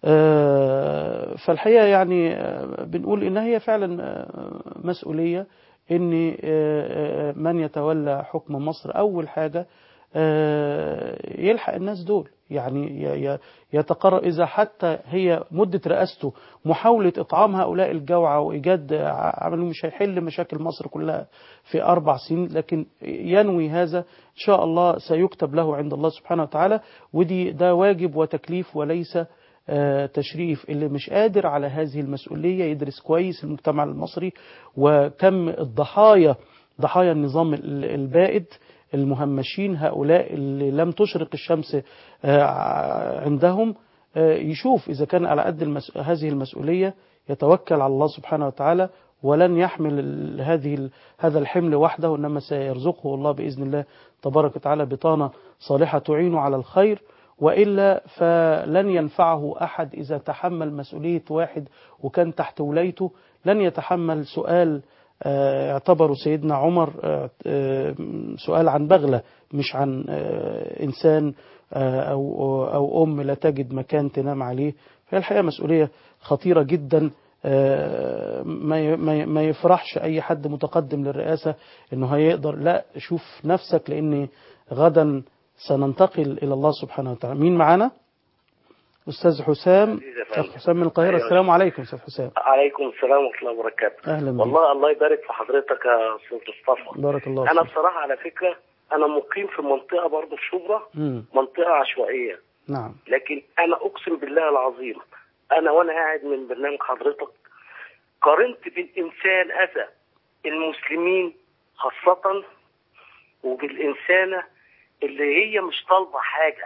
آه، فالحقيقة يعني آه، بنقول إن هي فعلا آه، مسؤولية إن آه، آه، من يتولى حكم مصر أول حاجة آه، يلحق الناس دول يعني ي- ي- يتقرر إذا حتى هي مدة رئاسته محاولة إطعام هؤلاء الجوعى وإيجاد ع- عمل مش هيحل مشاكل مصر كلها في أربع سنين لكن ينوي هذا إن شاء الله سيكتب له عند الله سبحانه وتعالى ودي ده واجب وتكليف وليس آه، تشريف اللي مش قادر على هذه المسؤولية يدرس كويس المجتمع المصري وكم الضحايا ضحايا النظام ال- البائد المهمشين هؤلاء اللي لم تشرق الشمس آه، عندهم آه، يشوف إذا كان على قد المس... هذه المسؤولية يتوكل على الله سبحانه وتعالى ولن يحمل ال- هذه ال- هذا الحمل وحده إنما سيرزقه الله بإذن الله تبارك وتعالى بطانة صالحة تعينه على الخير وإلا فلن ينفعه أحد إذا تحمل مسؤولية واحد وكان تحت ولايته لن يتحمل سؤال آه، اعتبروا سيدنا عمر آه، آه، سؤال عن بغلة مش عن آه، إنسان آه، أو, أو أم لا تجد مكان تنام عليه فهي الحقيقة مسؤولية خطيرة جدا آه، ما ي- ما ي- ما يفرحش أي حد متقدم للرئاسة إنه هيقدر لا شوف نفسك لأن غدا سننتقل إلى الله سبحانه وتعالى مين معانا؟ أستاذ حسام أستاذ حسام من القاهرة أيوة. السلام عليكم أستاذ حسام عليكم السلام ورحمه الله وبركاته أهلا بك والله الله يبارك في حضرتك يا استاذ مصطفى بارك الله انا فيك بصراحه على فكره انا مقيم في منطقه برضه في شبرا مم. منطقه عشوائيه نعم لكن انا اقسم بالله العظيم انا وانا قاعد من برنامج حضرتك قارنت بين انسان اذى المسلمين خاصه وبالانسانه اللي هي مش طالبه حاجه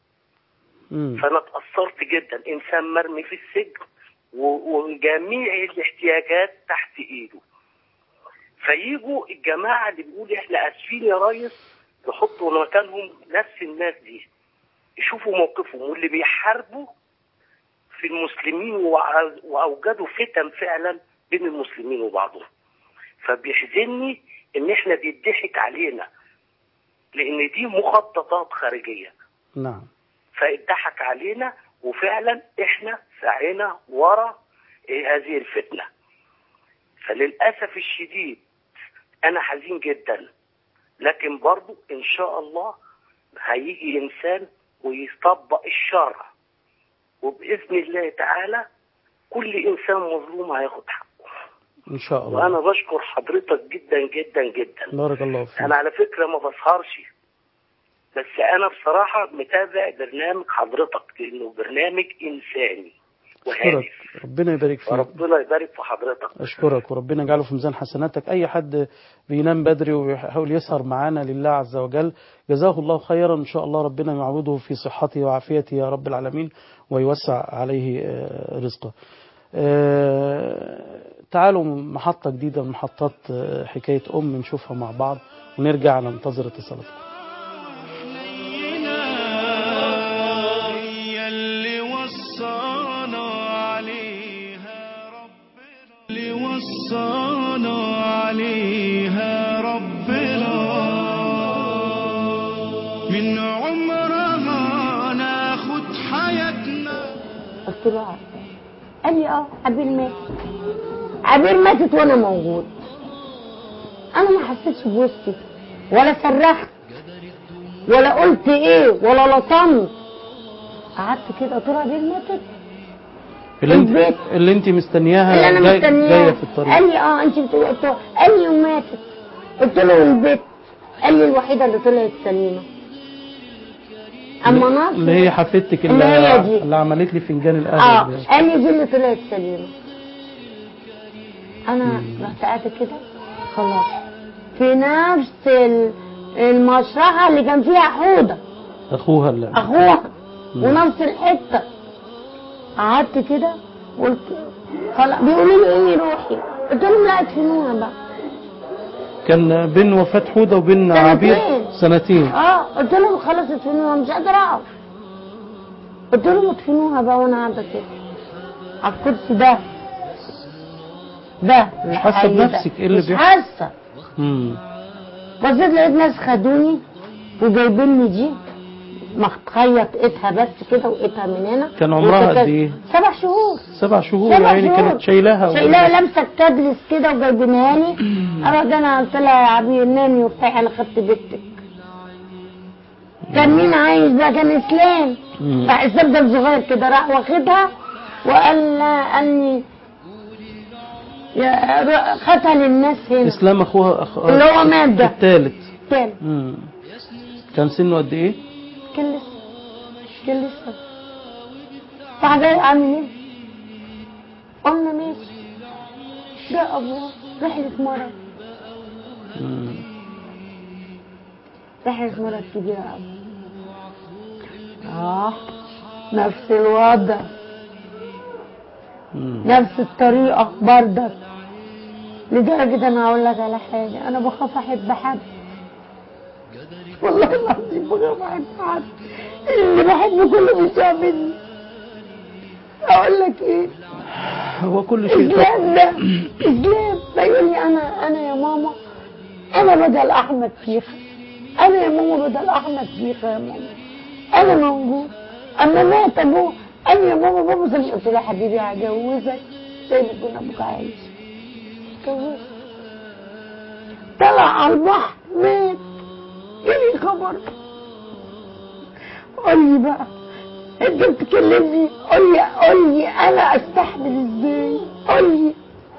مم. فانا اتاثرت جدا انسان مرمي في السجن و- وجميع الاحتياجات تحت ايده فيجوا الجماعه اللي بيقولوا احنا اسفين يا ريس يحطوا مكانهم نفس الناس دي يشوفوا موقفهم واللي بيحاربوا في المسلمين وع- واوجدوا فتن فعلا بين المسلمين وبعضهم فبيحزنني ان احنا بيضحك علينا لان دي مخططات خارجيه نعم فاتضحك علينا وفعلا احنا سعينا ورا إيه هذه الفتنه فللاسف الشديد انا حزين جدا لكن برضو ان شاء الله هيجي انسان ويطبق الشرع وباذن الله تعالى كل انسان مظلوم هياخد حقه إن شاء الله وانا بشكر حضرتك جدا جدا جدا بارك الله فيك انا على فكره ما بسهرش بس انا بصراحه متابع برنامج حضرتك لانه برنامج انساني وهادف أشكرك ربنا يبارك فيك وربنا يبارك في حضرتك أشكرك وربنا يجعله في ميزان حسناتك أي حد بينام بدري ويحاول يسهر معانا لله عز وجل جزاه الله خيرا إن شاء الله ربنا يعوضه في صحته وعافيته يا رب العالمين ويوسع عليه آه، رزقه آه، تعالوا محطة جديدة من محطات آه، حكاية أم نشوفها مع بعض ونرجع ننتظر اتصالاتكم هي اللي وصانا عليها ربنا اللي وصانا عليها ربنا من عمرها ناخد حياتنا قلت له اه قال لي اه عبير مات عبير ماتت وانا موجود انا ما حسيتش بوسطي ولا صرخت ولا قلت ايه ولا لطمت قعدت كده قلت له عبير ماتت اللي انت, البيت. اللي انت مستنياها اللي انا جاي- مستنياه جايه في الطريق قال لي اه انت بتقولي قلت له قال لي وماتت قلت له والبيت قال لي الوحيده اللي طلعت سليمه اما ناصر اللي هي حفيدتك اللي اللي, هي دي. اللي عملت لي فنجان القهوه اه ده. قال لي دي اللي طلعت سليمه انا رحت قاعده كده خلاص في نفس ال- المشرحه اللي كان فيها حوضه اخوها اللي اخوها مم. ونفس الحته قعدت كده قلت خلاص بيقولوا لي ايه روحي قلت لهم لا ادفنوها بقى كان بين وفاة حودة وبين سنتين. عبير سنتين اه قلت لهم خلاص ادفنوها مش قادره اقف قلت لهم ادفنوها بقى وانا قاعده كده على الكرسي ده ده مش حاسة الحي ده. بنفسك ايه اللي مش بيحصل حاسه مم. بصيت لقيت ناس خدوني وجايبين لي دي مخيط ايدها بس كده وايدها من هنا كان عمرها وكانت- قد ايه؟ سبع شهور سبع شهور سبع يعني شهور. كانت شايلاها و- شايلاها لابسه تدلس كده وجايبينها لي اراد انا قلت لها يا عبير نامي وبتاع انا خدت بنتك كان مين عايز بقى كان اسلام مم. راح اسلام ده صغير كده راح واخدها وقال لا قال لي يا رو- خدها للناس هنا اسلام اخوها أخ... اللي هو مات ده. الثالث تاني مم. كان سنه قد ايه؟ كان لسه كان لسه راح جاي عامل ايه؟ قلنا ماشي ده ابوه رحلة مرض مم. رحلة مرض كبيرة أوي اه نفس الوضع مم. نفس الطريقة بردك لدرجة أنا أقول لك على حاجة أنا بخاف أحب حد والله العظيم بخاف أحب حد اللي بحبه كله بيسوى مني أقول لك إيه هو كل شيء إسلام ده إسلام بيقول لي أنا أنا يا ماما أنا بدل أحمد فيخة أنا يا ماما بدل أحمد فيخة يا ماما أنا موجود أما مات أبوه قال لي يا ماما بابا زي قلت له يا حبيبي هجوزك زي ما يكون أبوك عايش اتجوزت طلع على البحر مات جالي خبر قول لي بقى انت بتكلمني قول لي قول لي انا استحمل ازاي قول لي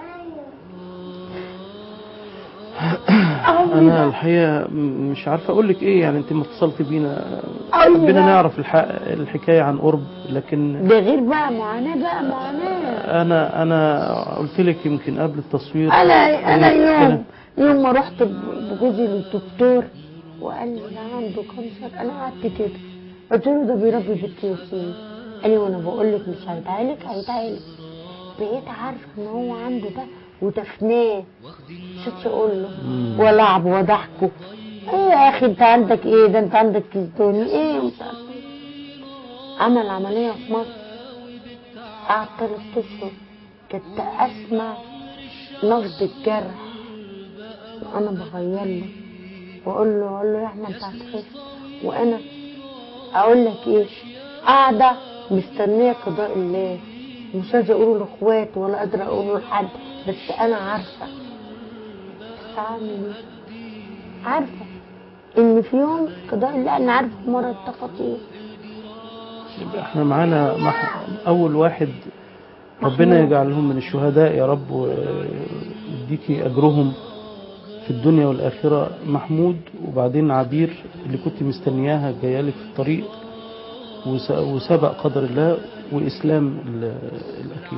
انا الحقيقه م- مش عارفه اقول لك ايه يعني انت ما اتصلت بينا قول لي حبينا بقى. نعرف الح- الحكايه عن قرب لكن ده غير بقى معاناة بقى معاناة انا انا قلت لك يمكن قبل التصوير انا انا إيه، يوم يوم ما رحت بجوزي للدكتور وقال لي ده عنده كانسر انا قعدت كده قلت له ده بيربي بنت ياسين قال لي وانا بقول لك مش هيتعالج هيتعالج بقيت عارفه ان هو عنده ده ودفناه مش اقول له مم. ولعب وضحكه ايه يا اخي انت عندك ايه ده انت عندك كيستوني ايه وانت عمل عمليه في مصر قعد ثلاث اشهر كنت اسمع نبض الجرح وانا بغير له واقول له اقول له يا احمد انت هتخف وانا اقول لك ايه قاعده مستنيه قضاء الله مش عايزه اقوله لاخوات ولا قادره اقوله لحد بس انا عارفه بس اعمل ايه عارفه ان في يوم قضاء الله انا عارفه مره التفاصيل احنا معانا مح... اول واحد ربنا محمود. يجعلهم من الشهداء يا رب ويديكي اجرهم في الدنيا والاخره محمود وبعدين عبير اللي كنت مستنياها جايه لك في الطريق وس... وسبق قدر الله واسلام ال- الاخير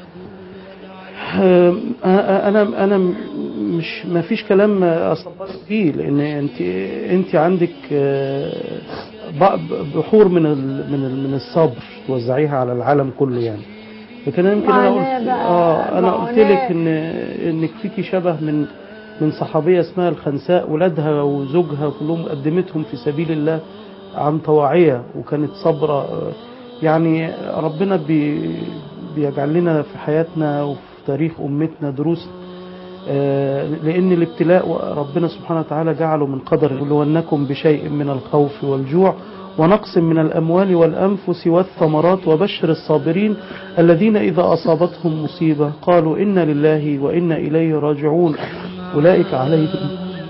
آم، انا انا م- مش ما فيش كلام اصبر فيه لان انت انت عندك آه، ب- بحور من ال- من ال- من الصبر توزعيها على العالم كله يعني لكن انا يمكن انا معاناة قلت بقى، اه انا قلت معاناة. لك ان انك فيكي شبه من من صحابيه اسمها الخنساء ولادها وزوجها كلهم قدمتهم في سبيل الله عن طواعيه وكانت صابره آه، يعني ربنا بي بيجعل لنا في حياتنا وفي تاريخ امتنا دروس آه، لأن الابتلاء ربنا سبحانه وتعالى جعله من قدر لونكم بشيء من الخوف والجوع ونقص من الأموال والأنفس والثمرات وبشر الصابرين الذين إذا أصابتهم مصيبة قالوا إنا لله وإنا إليه راجعون أولئك عليهم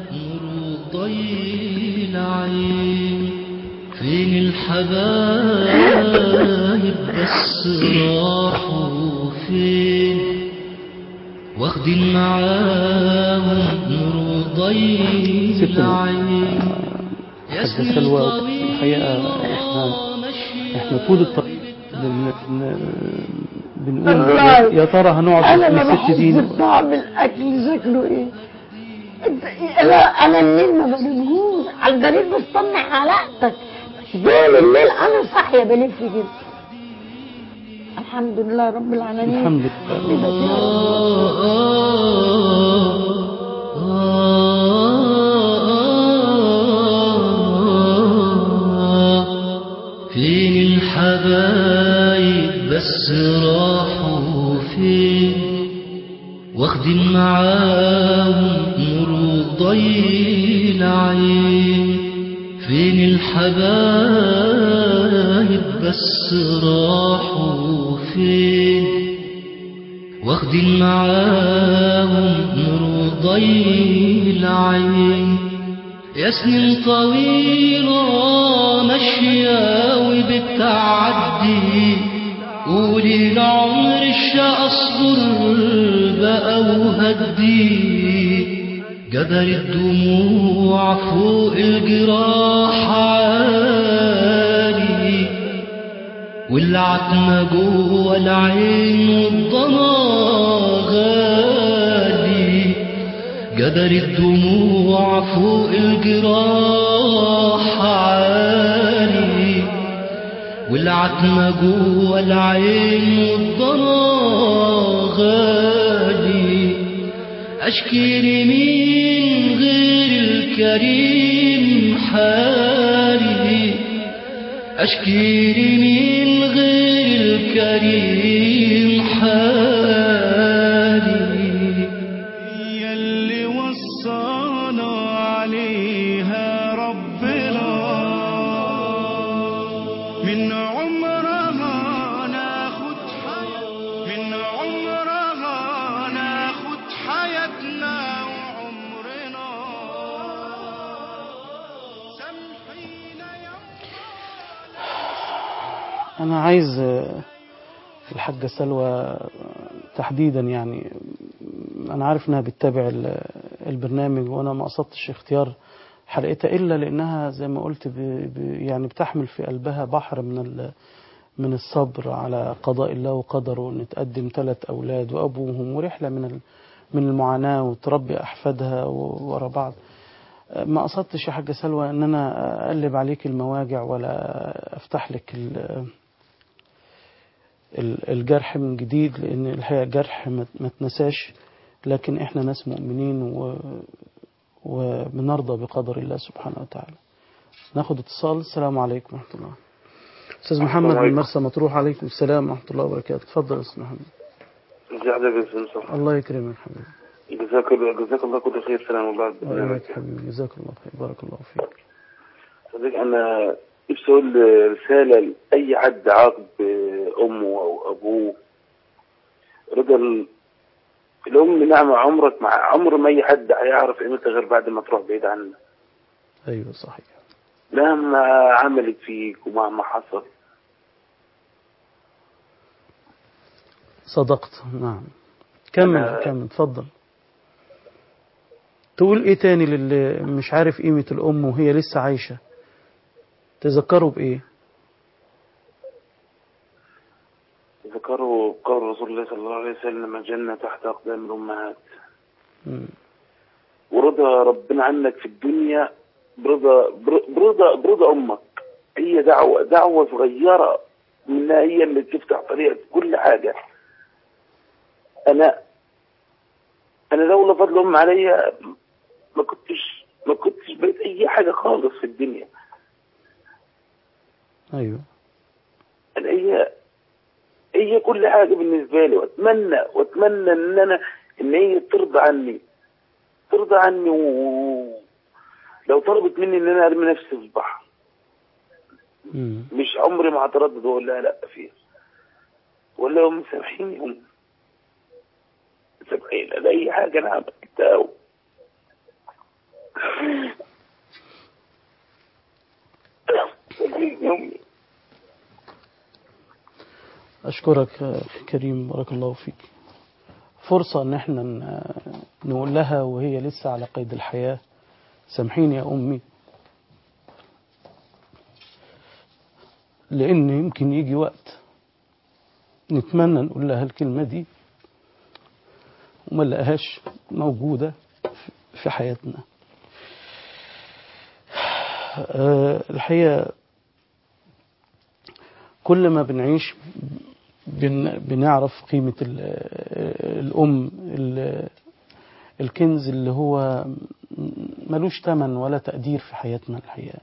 طيل عين فين الحبايب بس راحوا فين واخدين معاهم نور ضيل ست عين حاجة سلوى الحقيقة احنا احنا طول الطريق بن- بن- بنقول والله. يا- يا ترى هنقعد انا في ما الست دي بحس بطعم الاكل شكله ايه انت إيه؟ لا انا الليل ما بنامهوش على الجريد بستنى حلقتك طول الليل انا صاحيه بلف كده الحمد لله رب العالمين الحمد فين الحبايب بس راحوا فين واخدين معاهم نور ضيل عين فين الحبايب بس راحوا فين واخدين معاهم نور ضيل عين يا سنين طويلة ماشية وبتعدي قولي لعمر الشقى اصبر بقى وهدي جبل الدموع فوق الجراح عالي والعتمة جوه العين والضنا غالي جدر الدموع فوق الجراح عالي والعتمة جوه العين والضنا غالي أشكي لمين غير الكريم حالي أشكي لمين غير الكريم حالي يلي وصانا عليها ربنا من عمرها ناخد حياة من عمرها ناخد حياتنا وعمرنا أنا عايز آه، الحاجة سلوى آه، تحديدا يعني أنا عارف إنها بتتابع ال- البرنامج وأنا ما قصدتش اختيار حلقتها إلا لأنها زي ما قلت ب... ب... يعني بتحمل في قلبها بحر من ال... من الصبر على قضاء الله وقدره إن تقدم ثلاث أولاد وأبوهم ورحلة من ال... من المعاناة وتربي أحفادها و- ورا بعض ما قصدتش يا حاجة سلوى ان انا اقلب عليك المواجع ولا افتح لك ال- ال- الجرح من جديد لان الحقيقة جرح ما ما تنساش لكن احنا ناس مؤمنين و وبنرضى بقدر الله سبحانه وتعالى ناخد اتصال السلام عليكم ورحمة الله استاذ محمد من عليكم. مرسى مطروح عليكم السلام ورحمة الله وبركاته اتفضل يا استاذ محمد ازي حضرتك يا استاذ الله يكرمك حبيبي جزاك الله جزاك الله كل خير سلام الله وإياك حبيبي جزاك الله خير بارك الله فيك صديق انا نفسي اقول رساله لاي حد عاقب امه او ابوه رضا ال- الام نعمه عمرك مع عمر ما اي حد هيعرف قيمتها غير بعد ما تروح بعيد عنها ايوه صحيح مهما عملت فيك ومهما حصل صدقت نعم كمل كمل اتفضل تقول ايه تاني للي مش عارف قيمة الأم وهي لسه عايشة تذكروا بإيه ذكروا قول رسول الله صلى الله عليه وسلم الجنة تحت أقدام الأمهات مم. ورضا ربنا عنك في الدنيا برضا بر- برضا برضا امك هي دعوه دعوه صغيره منها هي اللي تفتح طريقك في كل حاجه انا انا لولا فضل ام عليا ما كنتش ما كنتش بقيت اي حاجه خالص في الدنيا أيوه انا هي هي كل حاجه بالنسبه لي واتمنى واتمنى ان انا ان هي ترضى عني ترضى عني و... لو طلبت مني ان انا ارمي نفسي في البحر مم. مش عمري ما هتردد واقول لها لا فيها ولا يا ام سامحيني يا ام سامحيني لا اي حاجه انا عملتها و... سامحيني يا امي أشكرك يا أخي كريم بارك الله فيك فرصة إن احنا ن- نقول لها وهي لسه على قيد الحياة سامحيني يا أمي لأن يمكن يجي وقت نتمنى نقول لها الكلمة دي وما نلاقيهاش موجودة في حياتنا آه، الحقيقة كل ما بنعيش بن بنعرف قيمة ال- الأم ال- الكنز اللي هو ملوش تمن ولا تقدير في حياتنا الحقيقة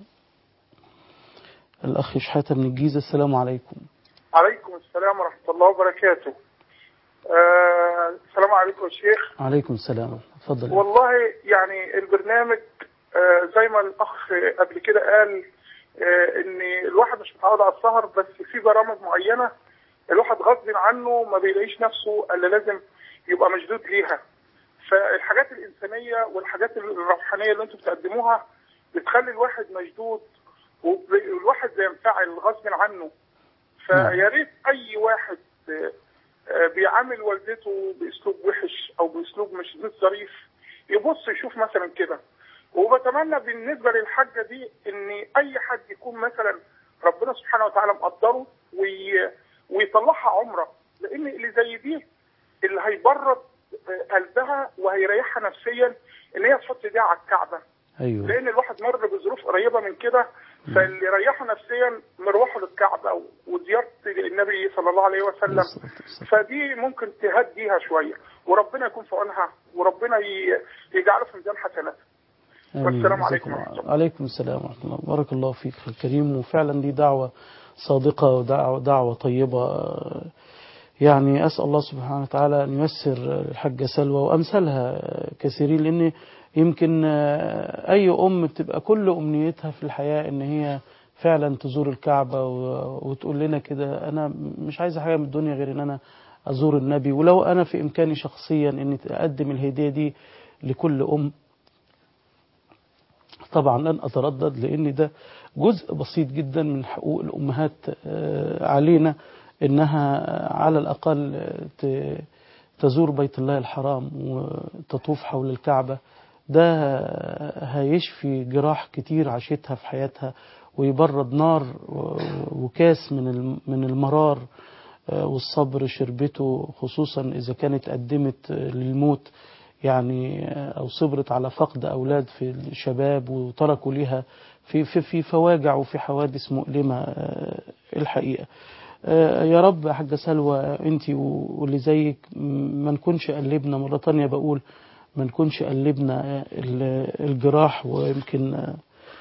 الأخ شحاتة من الجيزة السلام عليكم عليكم السلام ورحمة الله وبركاته آه السلام عليكم يا شيخ عليكم السلام اتفضل والله يعني البرنامج آه زي ما الأخ قبل كده قال آه إن الواحد مش متعود على السهر بس في برامج معينة الواحد غصب عنه ما بيلاقيش نفسه إلا لازم يبقى مشدود ليها فالحاجات الإنسانية والحاجات الروحانية اللي انتم بتقدموها بتخلي الواحد مشدود والواحد بينفعل غصب عنه فيا ريت اي واحد آه، آه، بيعامل والدته باسلوب وحش او باسلوب مش مش ظريف يبص يشوف مثلا كده وبتمنى بالنسبه للحاجه دي ان اي حد يكون مثلا ربنا سبحانه وتعالى مقدره وي... ويطلعها عمره لان اللي زي دي اللي هيبرد آه، قلبها وهيريحها نفسيا ان هي تحط ايديها على الكعبه أيوه لان الواحد مر بظروف قريبه من كده فاللي يريحه نفسيا مروحه للكعبه وزياره النبي صلى الله عليه وسلم فدي ممكن تهديها شويه وربنا يكون في عونها وربنا ي- يجعله في ميزان حسناتها آمين. والسلام جزاك عليكم الله. عليكم السلام ورحمة الله بارك الله فيك أخي الكريم وفعلا دي دعوة صادقة ودعوة دعوة طيبة يعني أسأل الله سبحانه وتعالى أن ييسر الحاجة سلوى وأمثالها كثيرين لأن يمكن أي أم بتبقى كل أمنيتها في الحياة أن هي فعلا تزور الكعبة و- وتقول لنا كده أنا مش عايزة حاجة من الدنيا غير أن أنا أزور النبي ولو أنا في إمكاني شخصيا أني أقدم الهدية دي لكل أم طبعا لن أتردد لأن ده جزء بسيط جدا من حقوق الأمهات آه، علينا إنها على الأقل ت- تزور بيت الله الحرام وتطوف حول الكعبة ده هيشفي جراح كتير عاشتها في حياتها ويبرد نار و- وكاس من الم- من المرار آه، والصبر شربته خصوصا إذا كانت قدمت آه، للموت يعني آه، أو صبرت على فقد أولاد في الشباب وتركوا لها في في في فواجع وفي حوادث مؤلمة آه، الحقيقة آه، يا رب يا حاجة سلوى انت واللي زيك م- ما نكونش قلبنا مرة تانية بقول ما نكونش قلبنا آه، ال- الجراح ويمكن آه،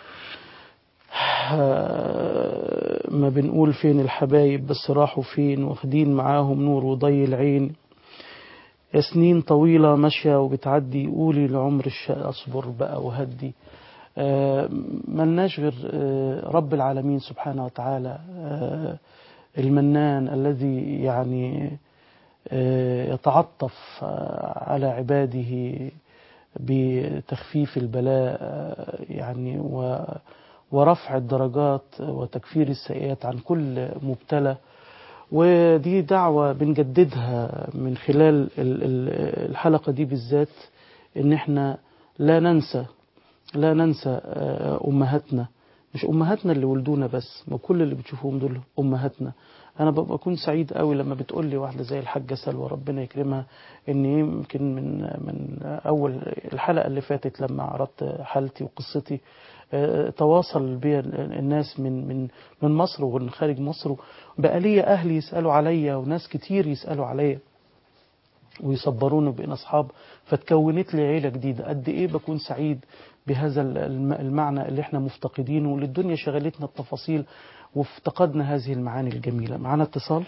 آه، ما بنقول فين الحبايب بس راحوا فين واخدين معاهم نور وضي العين يا سنين طويلة ماشية وبتعدي قولي لعمر الشقى اصبر بقى وهدي آه، ملناش غير آه، رب العالمين سبحانه وتعالى آه، المنان الذي يعني آه، يتعطف آه، على عباده بتخفيف البلاء آه، يعني و ورفع الدرجات وتكفير السيئات عن كل مبتلى ودي دعوة بنجددها من خلال ال- ال- الحلقة دي بالذات ان احنا لا ننسى لا ننسى آه، امهاتنا مش امهاتنا اللي ولدونا بس ما كل اللي بتشوفوهم دول امهاتنا انا ببقى بكون سعيد قوي لما بتقول لي واحده زي الحاجه سلوى ربنا يكرمها ان يمكن من من اول الحلقه اللي فاتت لما عرضت حالتي وقصتي آه، تواصل بي الناس من من من مصر ومن خارج مصر بقى ليا اهلي يسالوا عليا وناس كتير يسالوا عليا ويصبروني بين اصحاب فتكونت لي عيله جديده قد ايه بكون سعيد بهذا الم- المعنى اللي احنا مفتقدينه واللي الدنيا شغلتنا التفاصيل وافتقدنا هذه المعاني الجميله معانا اتصال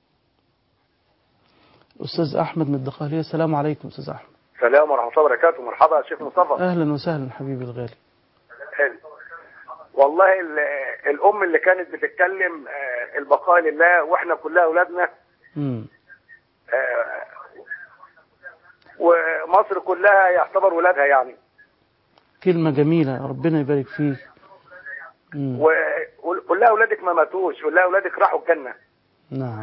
استاذ احمد من الدقهليه السلام عليكم استاذ احمد السلام ورحمة الله وبركاته مرحبا يا شيخ مصطفى اهلا وسهلا حبيبي الغالي حلو. والله ال- الأم اللي كانت بتتكلم آه، البقاء لله وإحنا كلها أولادنا امم آه، ومصر كلها يعتبر ولادها يعني كلمه جميله ربنا يبارك فيك مم. وقول لها أولادك ما ماتوش قول لها أولادك راحوا الجنة نعم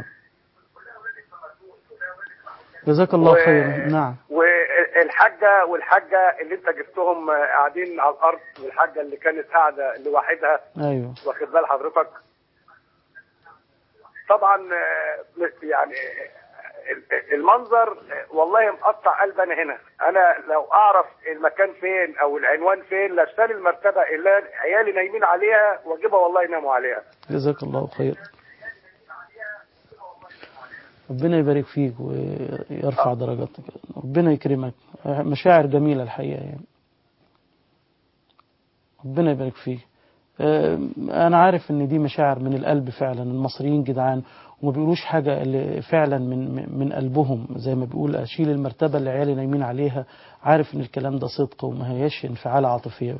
جزاك الله و- خيرا نعم والحاجة والحاجة اللي أنت جبتهم آه، قاعدين على الأرض والحاجة اللي كانت قاعدة لوحدها ايوه واخد بال حضرتك طبعا آه، يعني آه، المنظر آه، والله مقطع قلب انا هنا انا لو اعرف المكان فين او العنوان فين لاشتري المرتبه اللي عيالي نايمين عليها واجيبها والله يناموا عليها جزاك الله خيرا ربنا يبارك فيك ويرفع درجاتك ربنا يكرمك مشاعر جميلة الحقيقة يعني ربنا يبارك فيك آه، أنا عارف إن دي مشاعر من القلب فعلا المصريين جدعان وما بيقولوش حاجة اللي فعلا من من قلبهم زي ما بيقول أشيل المرتبة اللي عيالي نايمين عليها عارف إن الكلام ده صدق وما هياش انفعال عاطفية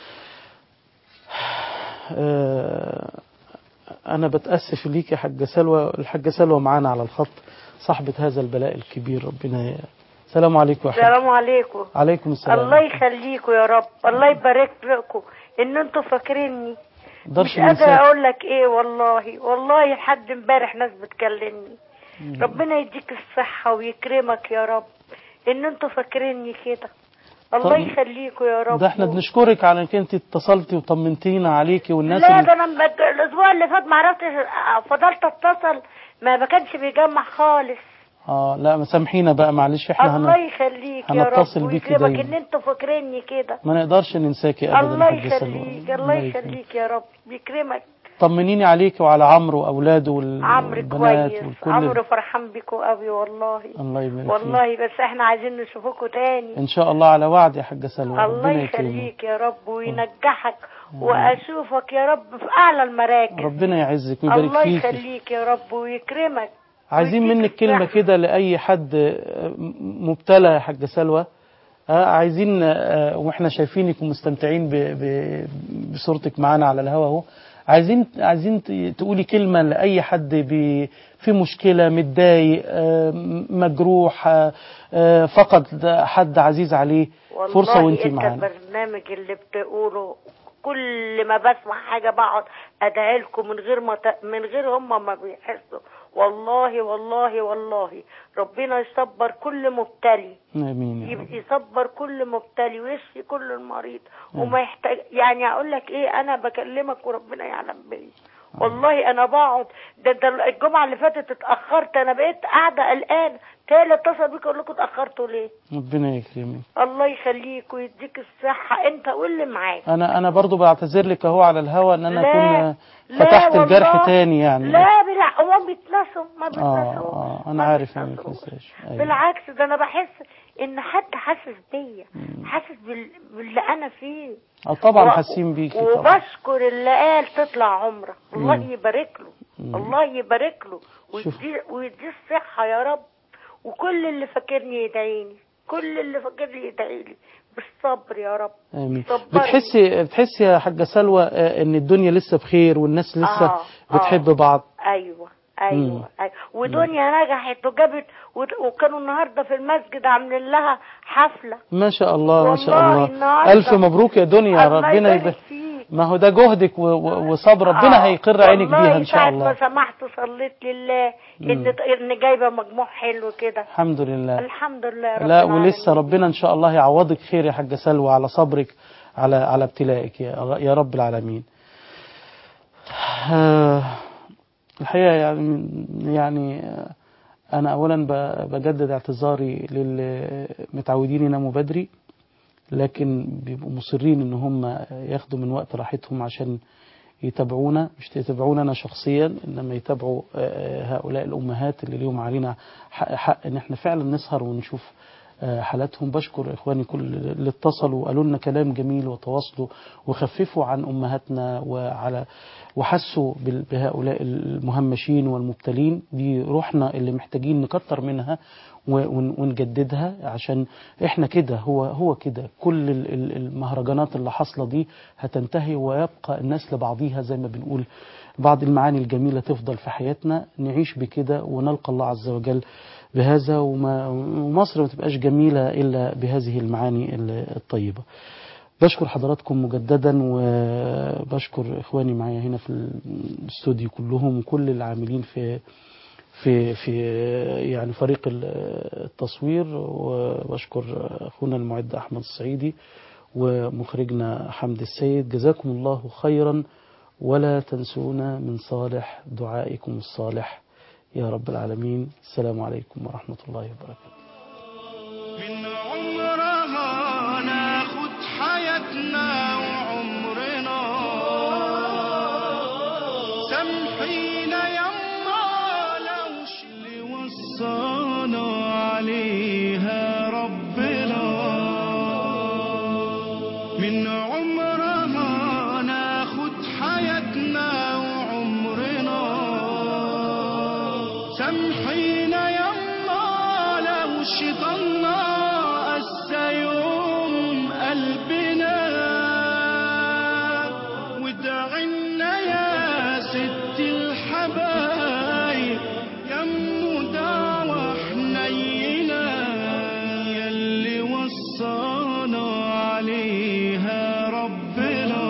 آه، أنا بتأسف ليك يا حاجة سلوى الحاجة سلوى معانا على الخط صاحبة هذا البلاء الكبير ربنا ي... السلام عليكم يا حاج السلام عليكم عليكم السلام الله يخليكم يا رب الله يبارك لكم ان انتوا فاكريني مقدرش مش قادره ننساك. اقول لك ايه والله والله لحد امبارح ناس بتكلمني ربنا يديك الصحه ويكرمك يا رب ان انتوا فاكريني كده الله طب- يخليكم يا رب ده احنا بنشكرك على انك انت اتصلتي وطمنتينا عليكي والناس لا اللي... ده انا مج- الاسبوع اللي فات ما عرفتش فضلت اتصل ما ما كانش بيجمع خالص اه لا مسامحينا بقى معلش احنا الله هن... يخليك يا رب هنتصل بيكي ويكرمك دايما. ان انتوا فاكريني كده ما نقدرش ننساكي ابدا الله يا حاجة سلوى. يخليك الله يخليك يا رب يكرمك طمنيني عليك وعلى عمرو واولاده وال- عمرو والبنات كويس والكل عمرو فرحان بيكوا قوي والله الله يبارك فيك والله بس احنا عايزين نشوفكوا تاني ان شاء الله على وعد يا حاجة سلوى الله ربنا يكرمك يخليك يا رب وينجحك واشوفك يا رب في اعلى المراكز ربنا يعزك ويبارك الله فيك يخليك يا رب ويكرمك عايزين منك كلمة كده لأي حد آه، مبتلى يا حاجة سلوى آه، عايزين آه، واحنا شايفينك ومستمتعين ب- ب- بصورتك معانا على الهوا اهو عايزين عايزين ت- تقولي كلمة لأي حد بي- في مشكلة متضايق آه، مجروح آه، آه، فقد حد عزيز عليه والله فرصة وانت انت معانا البرنامج اللي بتقوله كل ما بسمع حاجة بقعد ادعي لكم من غير ما ت... من غير هم ما بيحسوا والله والله والله ربنا يصبر كل مبتلي امين يا رب. يبقى يصبر كل مبتلي ويشفي كل المريض آمين. وما يحتاج يعني اقول لك ايه انا بكلمك وربنا يعلم بيا والله انا بقعد ده, ده الجمعه اللي فاتت اتاخرت انا بقيت قاعده قلقان تاني اتصل بيك اقول لكم اتاخرتوا ليه ربنا يكرمك الله يخليك ويديك الصحه انت واللي معاك انا انا برضو بعتذر لك اهو على الهوا ان انا لا، اكون لا فتحت الجرح والله. تاني يعني لا بالع... هو بيتنسوا ما اه بيتنسوا اه انا عارف انك متنساش أيوة. بالعكس ده انا بحس ان حد حاسس بيا حاسس بال... باللي انا فيه اه طبعا و- حاسين بيكي طبعا وبشكر اللي قال تطلع عمره الله مم. يبارك له مم. الله يبارك له شوف. ويديه ويديه الصحة يا رب وكل اللي فاكرني يدعيني كل اللي فاكرني يدعي لي بالصبر يا رب امين صبرني. بتحسي بتحسي يا حاجه سلوى آه، ان الدنيا لسه بخير والناس لسه آه، آه. بتحب بعض ايوه مم. ايوه ايوه ودنيا نجحت وجابت ود- وكانوا النهارده في المسجد عاملين لها حفله ما شاء الله ما شاء والله الله النهاردة. الف مبروك يا دنيا الله ربنا يبارك يبارك فيك. ما هو ده جهدك و- و- وصبر ربنا آه، هيقر عينك بيها ان شاء والله الله ساعة ما سمحت صليت لله ان مم. ان جايبه مجموع حلو كده الحمد لله الحمد لله يا رب لا العالمين. ولسه ربنا ان شاء الله يعوضك خير يا حاجه سلوى على صبرك على على ابتلائك يا يا رب العالمين آه، الحقيقه يعني يعني آه، انا اولا ب- بجدد اعتذاري للي متعودين يناموا بدري لكن بيبقوا مصرين ان هم ياخدوا من وقت راحتهم عشان يتابعونا مش يتابعونا انا شخصيا انما يتابعوا آه، هؤلاء الامهات اللي ليهم علينا حق, حق ان احنا فعلا نسهر ونشوف آه، حالاتهم بشكر اخواني كل اللي اتصلوا وقالوا لنا كلام جميل وتواصلوا وخففوا عن امهاتنا وعلى وحسوا بال- بهؤلاء المهمشين والمبتلين دي روحنا اللي محتاجين نكتر منها و- ون- ونجددها عشان احنا كده هو هو كده كل ال- ال- المهرجانات اللي حاصله دي هتنتهي ويبقى الناس لبعضيها زي ما بنقول بعض المعاني الجميله تفضل في حياتنا نعيش بكده ونلقى الله عز وجل بهذا وما ومصر ما تبقاش جميله الا بهذه المعاني ال- الطيبه. بشكر حضراتكم مجددا وبشكر اخواني معايا هنا في الاستوديو كلهم وكل العاملين في في في يعني فريق التصوير وبشكر اخونا المعد احمد الصعيدي ومخرجنا حمد السيد جزاكم الله خيرا ولا تنسونا من صالح دعائكم الصالح يا رب العالمين السلام عليكم ورحمه الله وبركاته من عمرها ناخد حياتنا وعمرنا سامحينا يما لو اللي وصانا عليها ربنا من عمرها ناخد حياتنا وعمرنا سامحينا يما لو شيطاننا قسى يوم قلبنا وادعنا يا ست الحبايب يمو دعوة حنينة يلي وصانا عليها ربنا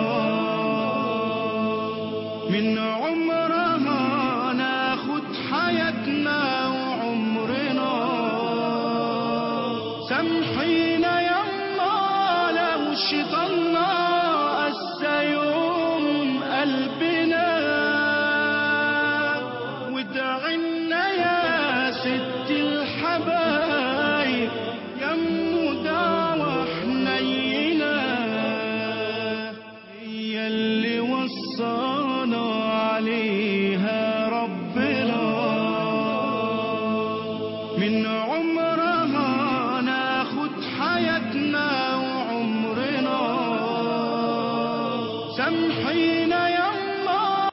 من عمرها ناخد حياتنا وعمرنا سامحينا يما لو الشيطان